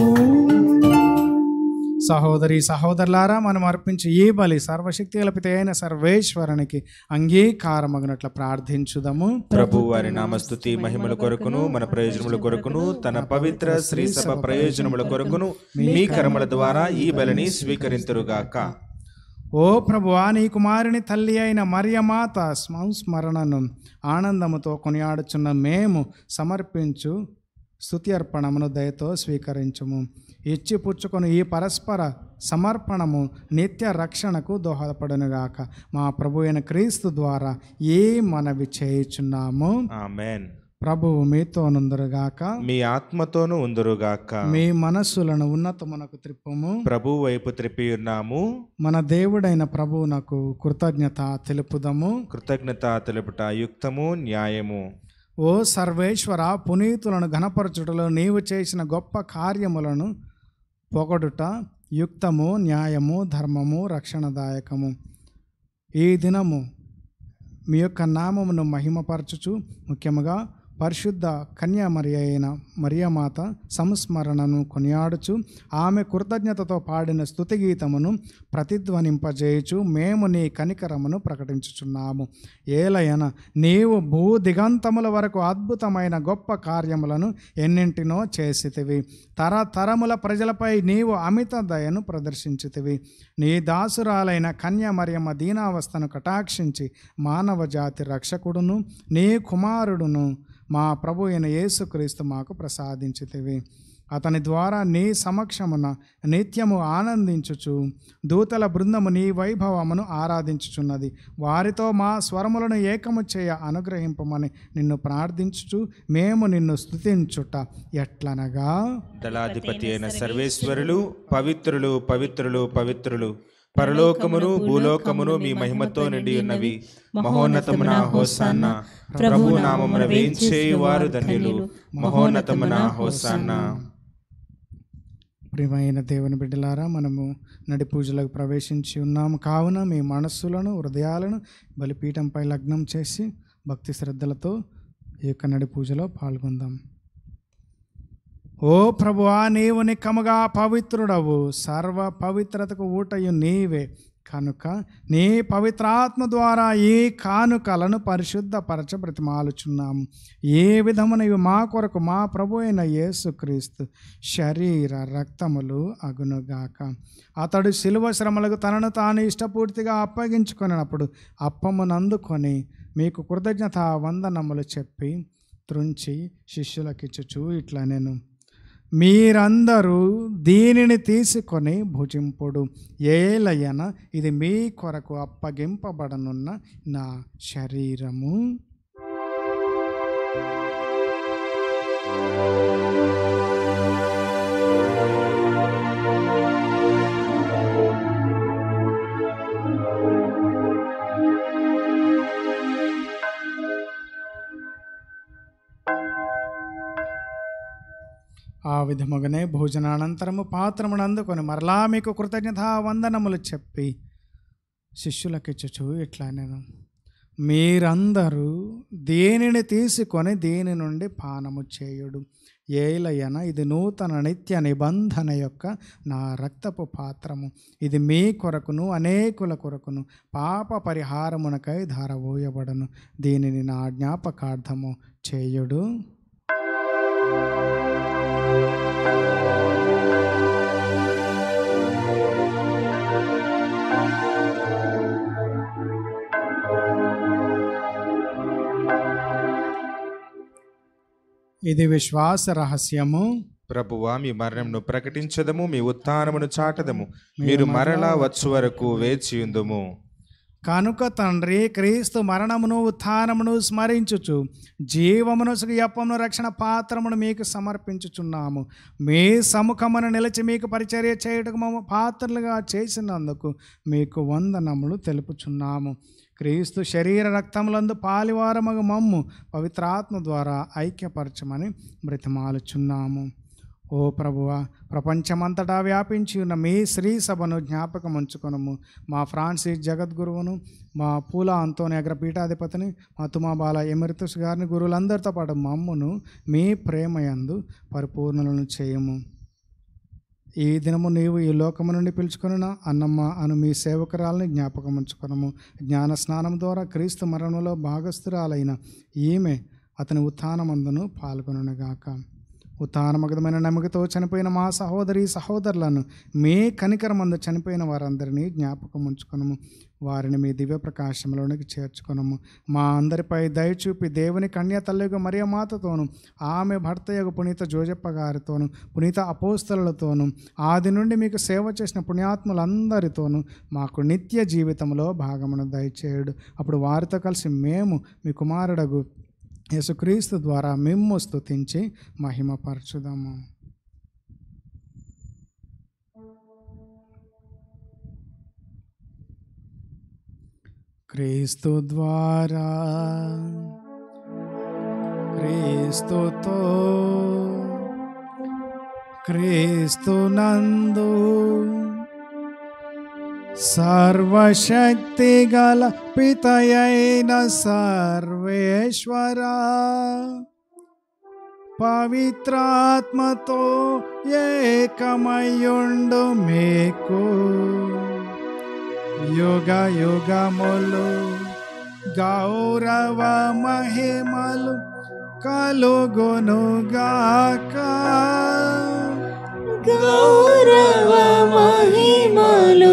సహోదరి సహోదరులారా మనం అర్పించి ఈ బలి సర్వశక్తి కల్పిత అయిన సర్వేశ్వరునికి అంగీకారమగినట్లు ప్రార్థించుదాము ప్రభు వారి నామస్తుతి మహిమల కొరకును మన ప్రయోజనముల కొరకును తన పవిత్ర శ్రీ సభ ప్రయోజనముల కొరకును మీ కర్మల ద్వారా ఈ బలిని స్వీకరింతురుగాక ఓ ప్రభువా నీ కుమారుని తల్లి అయిన మరియమాత సంస్మరణను ఆనందముతో కొనియాడుచున్న మేము సమర్పించు స్తుతి అర్పణమును దయతో స్వీకరించుము ఇచ్చి పుచ్చుకొని ఈ పరస్పర సమర్పణము నిత్య రక్షణకు దోహదపడునుగాక మా ప్రభు అయిన క్రీస్తు ద్వారా ఏ మనవి చేయుచున్నాము ఆమెన్ ప్రభువు మీతో నుందురుగాక మీ ఆత్మతోనూ ఉందురుగాక మీ మనస్సులను ఉన్నతమునకు త్రిప్పుము ప్రభు వైపు త్రిప్పి ఉన్నాము మన దేవుడైన ప్రభువునకు కృతజ్ఞత తెలుపుదము కృతజ్ఞత తెలుపుట యుక్తము న్యాయము ఓ సర్వేశ్వర పునీతులను ఘనపరచుటలో నీవు చేసిన గొప్ప కార్యములను పొగడుట యుక్తము న్యాయము ధర్మము రక్షణదాయకము ఈ దినము మీ యొక్క నామమును మహిమపరచుచు ముఖ్యముగా పరిశుద్ధ కన్యా మరి అయిన మరియమాత సంస్మరణను కొనియాడుచు ఆమె కృతజ్ఞతతో పాడిన స్తుతి గీతమును ప్రతిధ్వనింపజేయుచు మేము నీ కనికరమును ప్రకటించుచున్నాము ఏలయన నీవు భూ దిగంతముల వరకు అద్భుతమైన గొప్ప కార్యములను ఎన్నింటినో చేసితివి తరతరముల ప్రజలపై నీవు అమిత దయను ప్రదర్శించితివి నీ దాసురాలైన కన్య మరియమ్మ దీనావస్థను కటాక్షించి మానవ జాతి రక్షకుడును నీ కుమారుడును మా ప్రభు అయిన యేసుక్రీస్తు మాకు ప్రసాదించితివి అతని ద్వారా నీ సమక్షమున నిత్యము ఆనందించుచు దూతల బృందము నీ వైభవమును ఆరాధించుచున్నది వారితో మా స్వరములను ఏకము చేయ అనుగ్రహింపమని నిన్ను ప్రార్థించుచు మేము నిన్ను స్తుతించుట ఎట్లనగా దళాధిపతి అయిన సర్వేశ్వరులు పవిత్రులు పవిత్రులు పవిత్రులు పరలోకమును భూలోకమును మీ మహిమతో నిండి ఉన్నవి మహోన్నతమున హోసాన్న ప్రభు నామమున వేంచేయువారు ధన్యులు మహోన్నతమున హోసాన్న ప్రియమైన దేవుని బిడ్డలారా మనము నడి పూజలకు ప్రవేశించి ఉన్నాము కావున మీ మనస్సులను హృదయాలను బలిపీఠంపై లగ్నం చేసి భక్తి శ్రద్ధలతో ఈ యొక్క నడి పూజలో పాల్గొందాం ఓ ప్రభువా నీవు నిక్కముగా పవిత్రుడవు సర్వ పవిత్రతకు ఊటయు నీవే కనుక నీ పవిత్రాత్మ ద్వారా ఈ కానుకలను పరిశుద్ధపరచ బ్రతిమాలుచున్నాము ఏ విధమున ఇవి మా కొరకు మా ప్రభు అయిన యేసుక్రీస్తు శరీర రక్తములు అగునుగాక అతడు శిలువ శ్రమలకు తనను తాను ఇష్టపూర్తిగా అప్పగించుకున్నప్పుడు అప్పమునందుకొని మీకు కృతజ్ఞత వందనములు చెప్పి త్రుంచి శిష్యులకిచ్చుచు ఇట్లా నేను మీరందరూ దీనిని తీసుకొని భుజింపుడు ఏలయన ఇది మీ కొరకు అప్పగింపబడనున్న నా శరీరము ఆ విధముగానే భోజనానంతరము పాత్రమును అందుకొని మరలా మీకు కృతజ్ఞత వందనములు చెప్పి శిష్యులకిచ్చుచు ఇట్లా నేను మీరందరూ దేనిని తీసుకొని దీని నుండి పానము చేయుడు ఏలయన ఇది నూతన నిత్య నిబంధన యొక్క నా రక్తపు పాత్రము ఇది మీ కొరకును అనేకుల కొరకును పాప పరిహారమునకై ధారబోయబడను దీనిని నా జ్ఞాపకార్థము చేయుడు ఇది విశ్వాస రహస్యము ప్రభువా మీ మరణమును ప్రకటించదము మీ ఉత్థానమును చాటదము మీరు మరలా వచ్చు వరకు వేచియుందుము కనుక తండ్రి క్రీస్తు మరణమును ఉత్థానమును స్మరించుచు జీవమును సుఖయప్పమును రక్షణ పాత్రమును మీకు సమర్పించుచున్నాము మీ సముఖమును నిలిచి మీకు పరిచర్య చేయుటకు మమ్మ పాత్రలుగా చేసినందుకు మీకు వందనములు తెలుపుచున్నాము క్రీస్తు శరీర రక్తములందు పాలివారమగు మమ్ము పవిత్రాత్మ ద్వారా ఐక్యపరచమని బ్రతిమాలుచున్నాము ఓ ప్రభువా ప్రపంచమంతటా వ్యాపించి ఉన్న మీ శ్రీ సభను జ్ఞాపకం ఉంచుకొనము మా ఫ్రాన్సిస్ జగద్గురువును మా పూల అంతోని అగ్రపీఠాధిపతిని మా తుమాబాల ఎమిరితుస్ గారిని గురువులందరితో పాటు మమ్మును మీ ప్రేమయందు పరిపూర్ణలను చేయము ఈ దినము నీవు ఈ లోకము నుండి పిలుచుకొనిన అన్నమ్మ అను మీ సేవకురాలని జ్ఞాపకం ఉంచుకొనము జ్ఞాన స్నానం ద్వారా క్రీస్తు మరణంలో భాగస్థురాలైన ఈమె అతని ఉత్థానమందును పాల్గొనగాక ఉత్తానమగదమైన నమ్మకతో చనిపోయిన మా సహోదరి సహోదరులను మీ కనికరమందు చనిపోయిన వారందరినీ జ్ఞాపకం ఉంచుకునము వారిని మీ దివ్య ప్రకాశంలోనికి చేర్చుకునము మా అందరిపై దయచూపి దేవుని కన్య తల్లిగా మరియ మాతతోను ఆమె భర్త యొక్క పునీత జోజప్ప గారితోను పునీత అపోస్తలతోను ఆది నుండి మీకు సేవ చేసిన పుణ్యాత్ములందరితోనూ మాకు నిత్య జీవితంలో భాగమును దయచేయుడు అప్పుడు వారితో కలిసి మేము మీ కుమారుడగు యేసుక్రీస్తు ద్వారా మిమ్ము స్తుతించి మహిమపరచుదాము క్రీస్తు ద్వారా క్రీస్తుతో క్రీస్తు నందు సర్వశక్తి గల పితయైన సర్వేశ్వర పవిత్రాత్మతో ఏకమయుండు మీకు యుగ యుగములు గౌరవ మహిమలు కలుగునుగాక గౌరవ మహిమలు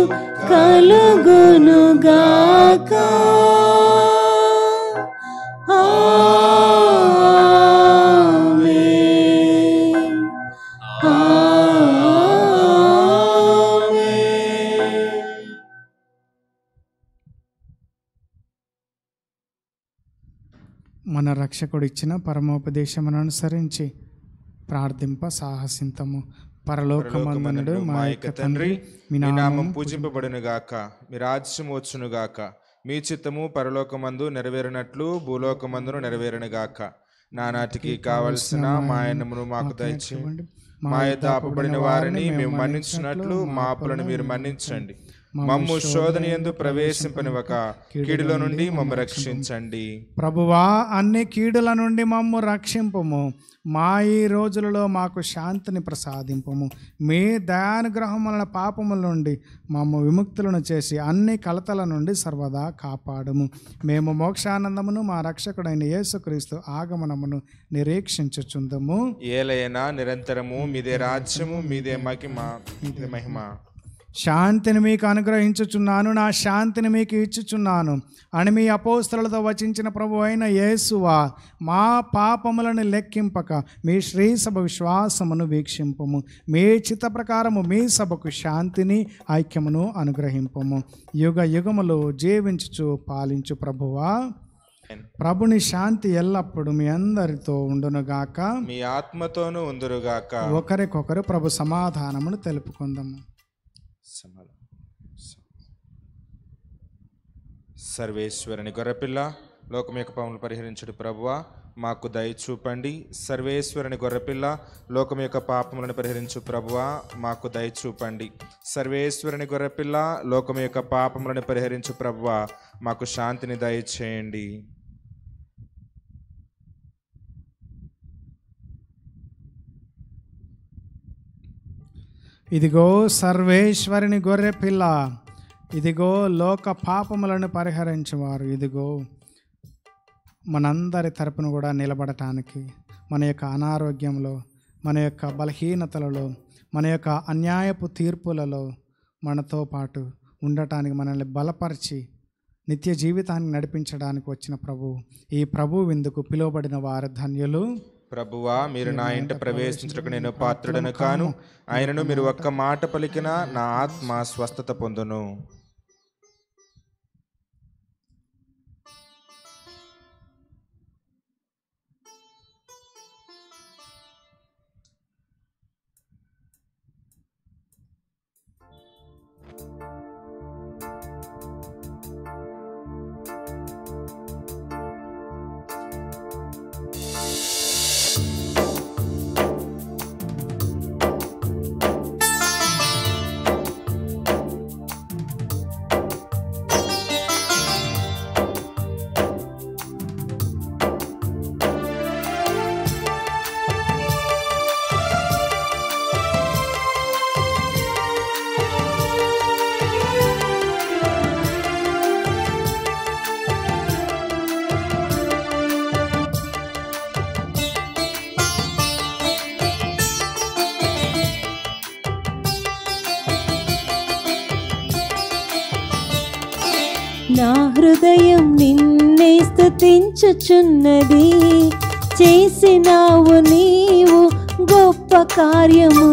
కలుగునుగాక ఆమేన్. ఆమేన్. మన రక్షకుడు ఇచ్చిన పరమోపదేశమును అనుసరించి ప్రార్థింప సాహసింతము పరలోకమందునుడు మా యొక్క తండ్రి మీ మీ నామం నామం పూజింపబడును గాక మీ రాజ్యం వచ్చును గాక మీ చిత్తము పరలోకమందు నెరవేరినట్లు భూలోకమందును నెరవేరును గాక నానాటికి కావలసిన మా ఆయనమును మాకు దయచేయండి మా యొక్క అప్పబడిన వారిని మేము మన్నించినట్లు మా అప్పులను మీరు మన్నించండి మమ్ము శోధన ఎందు ప్రవేశింపనివ్వక కీడులో నుండి మమ్ము రక్షించండి ప్రభువా అన్ని కీడుల నుండి మమ్ము రక్షింపము మా ఈ రోజులలో మాకు శాంతిని ప్రసాదింపము మీ దయానుగ్రహముల పాపముల నుండి మమ్ము విముక్తులను చేసి అన్ని కలతల నుండి సర్వదా కాపాడము మేము మోక్షానందమును మా రక్షకుడైన యేసుక్రీస్తు ఆగమనమును నిరీక్షించుచుందము ఏలైనా నిరంతరము మీదే రాజ్యము మీదే మహిమ మీదే మహిమ శాంతిని మీకు అనుగ్రహించుచున్నాను నా శాంతిని మీకు ఇచ్చుచున్నాను అని మీ అపోస్తలతో వచించిన ప్రభు అయిన యేసువా మా పాపములను లెక్కింపక మీ శ్రీ సభ విశ్వాసమును వీక్షింపము మీ చిత్త ప్రకారము మీ సభకు శాంతిని ఐక్యమును అనుగ్రహింపము యుగ యుగములు జీవించుచు పాలించు ప్రభువా ప్రభుని శాంతి ఎల్లప్పుడూ మీ అందరితో ఉండునుగాక మీ ఆత్మతోనూ ఉందురుగాక ఒకరికొకరు ప్రభు సమాధానమును తెలుపుకుందాము సమాధానం. సర్వేశ్వరుని గొర్రెపిల్ల లోకం యొక్క పాములు పరిహరించుడు ప్రభువా మాకు దయ చూపండి సర్వేశ్వరుని గొర్రెపిల్ల లోకం యొక్క పాపములను పరిహరించు ప్రభువా మాకు దయ చూపండి సర్వేశ్వరుని గొర్రెపిల్ల లోకం యొక్క పాపములను పరిహరించు ప్రభువా మాకు శాంతిని దయచేయండి ఇదిగో సర్వేశ్వరుని గొర్రె పిల్ల ఇదిగో లోక పాపములను పరిహరించేవారు ఇదిగో మనందరి తరపున కూడా నిలబడటానికి మన యొక్క అనారోగ్యంలో మన యొక్క బలహీనతలలో మన యొక్క అన్యాయపు తీర్పులలో మనతో పాటు ఉండటానికి మనల్ని బలపరిచి నిత్య జీవితాన్ని నడిపించడానికి వచ్చిన ప్రభు ఈ ప్రభు విందుకు పిలువబడిన వారు ధన్యులు ప్రభువా మీరు నా ఇంట ప్రవేశించడానికి నేను పాత్రుడను కాను ఆయనను మీరు ఒక్క మాట పలికినా నా ఆత్మ స్వస్థత పొందును నా హృదయం నిన్నే స్తుతించుచున్నది చేసినావు నీవు గొప్ప కార్యము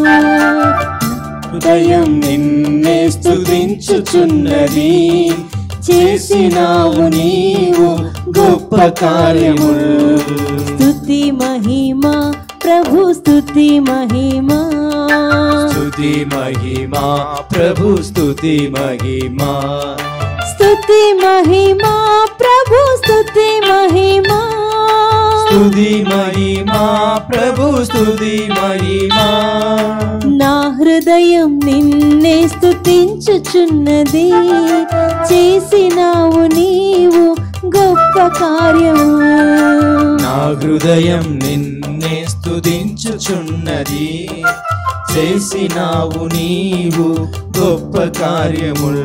హృదయం నిన్నే స్తుతించుచున్నది చేసినావు నీవు గొప్ప కార్యములు స్తుతి మహిమ ప్రభు స్తుతి మహిమ స్తుతి మహిమా ప్రభు స్తుతి మహిమా స్తుతి మహిమ ప్రభు స్తుతి మహిమ స్తుతి మహిమా ప్రభు స్తుతి మహిమా నా హృదయం నిన్నే స్తుతించుచున్నది చేసినావు నీవు గొప్ప కార్యము నా హృదయం నిన్నే స్తుతించుచున్నది చేసినావు నీవు గొప్ప కార్యములు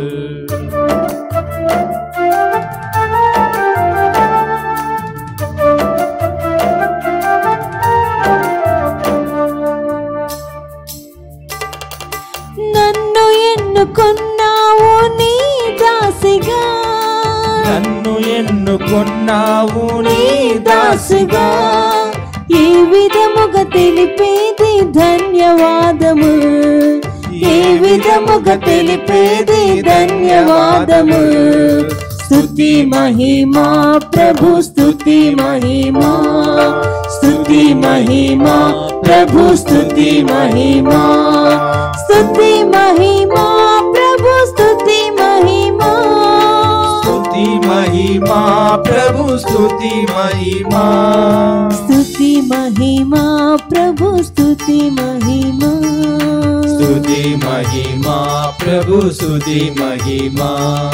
నన్ను ఎన్నుకొన్నావు నీ దాసిగా నన్ను ఎన్నుకొన్నావు నీ నీ దాసిగా దాసిగా ఏ విధముగా తెలిపేది ధన్యవాదము ఏ విధముగా తెలిపేది ధన్యవాదము స్తుతి మహిమా ప్రభు స్తుతి మహిమా స్తుతి మహిమా ప్రభు స్తుతి మహిమా స్తుతి మహిమా ప్రభు స్తుతి మహిమా స్తుతి మహిమా ప్రభు స్తుతి మహిమా స్తుతి మహిమా ప్రభు స్తుతి మహిమా స్తుతి మహిమా ప్రభు స్తుతి మహిమా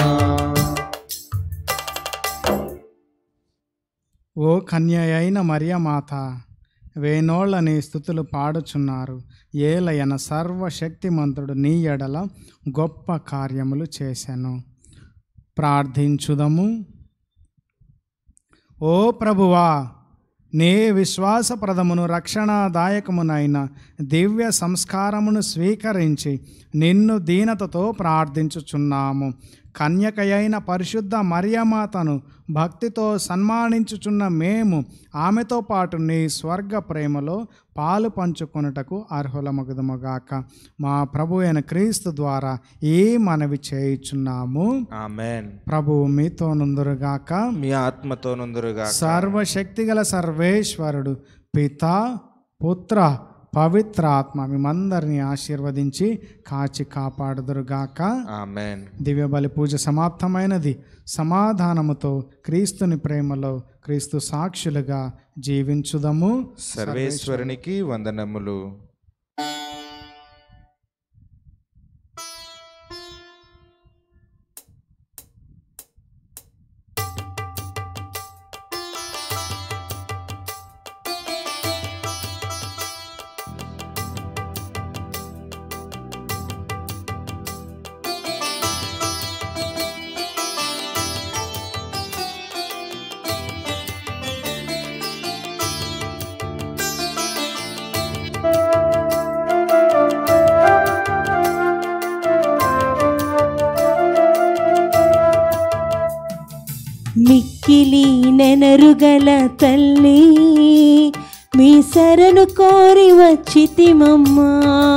ఓ కన్య అయిన మరియమాత వేనోళ్ళ నీ స్థుతులు పాడుచున్నారు ఏలయన సర్వశక్తిమంతుడు నీ ఎడల గొప్ప కార్యములు చేశాను ప్రార్థించుదము ఓ ప్రభువా నీ విశ్వాసప్రదమును రక్షణాదాయకమునైన దివ్య సంస్కారమును స్వీకరించి నిన్ను దీనతతో ప్రార్థించుచున్నాము కన్యకయైన పరిశుద్ధ మరియమాతను భక్తితో సన్మానించుచున్న మేము ఆమెతో పాటు నీ స్వర్గ ప్రేమలో పాలు పంచుకొనుటకు అర్హులమగుదముగాక మా ప్రభు అయిన క్రీస్తు ద్వారా ఈ మనవి చేయుచున్నాము ఆమెన్ ప్రభువు మీతో నుందురుగాక మీ ఆత్మతో నుందురుగా సర్వశక్తిగల సర్వేశ్వరుడు పిత పుత్ర పవిత్ర ఆత్మ మిమ్మందరిని ఆశీర్వదించి కాచి కాపాడుదురుగాక ఆమెన్ దివ్య బలి పూజ సమాప్తమైనది సమాధానముతో క్రీస్తుని ప్రేమలో క్రీస్తు సాక్షులుగా జీవించుదము సర్వేశ్వరునికి వందనములు మిక్కిలి నెనరుగల తల్లి మీ శరణు కోరి వచ్చితిమమ్మా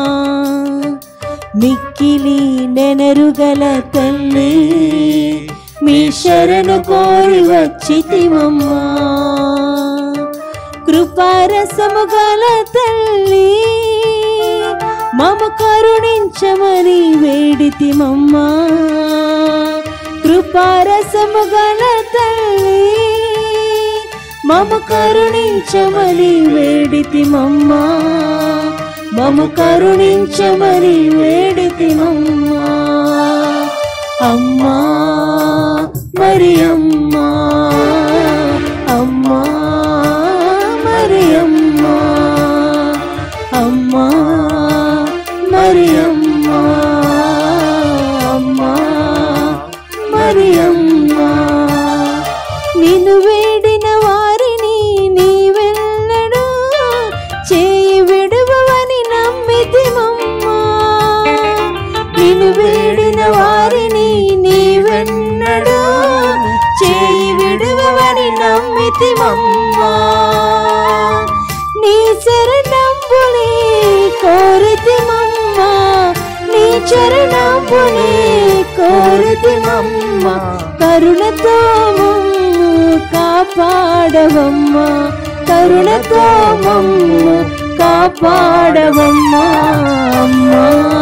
మిక్కిలి నెనరుగల తల్లి మీ శరణు కోరి వచ్చితిమమ్మా కృపారసము గల తల్లి మమ కరుణించమని వేడితిమమ్మా కృపారసము గల తల్లి మమ కరుణించమని వేడితిమమ్మా మమ కరుణించమని వేడితిమమ్మా అమ్మా మరి అమ్మా అమ్మా మరి అమ్మా అమ్మా మరి అమ్మా అమ్మా మరి అమ్మా నిన్ను వేడిన వారిని నీవెన్నడు చేయి విడువని నమ్మితిమమ్మా నిన్ను వేడిన వారిని నీవెన్నడు కోరితిమమ్మా నీ శరణంబుని కోరితిమమ్మా నీ చరణంబుని కోరితిమమ్మా కరుణతో మమ్ము కాపాడవమ్మా కరుణతో మమ్ము కాపాడవమ్మా అమ్మా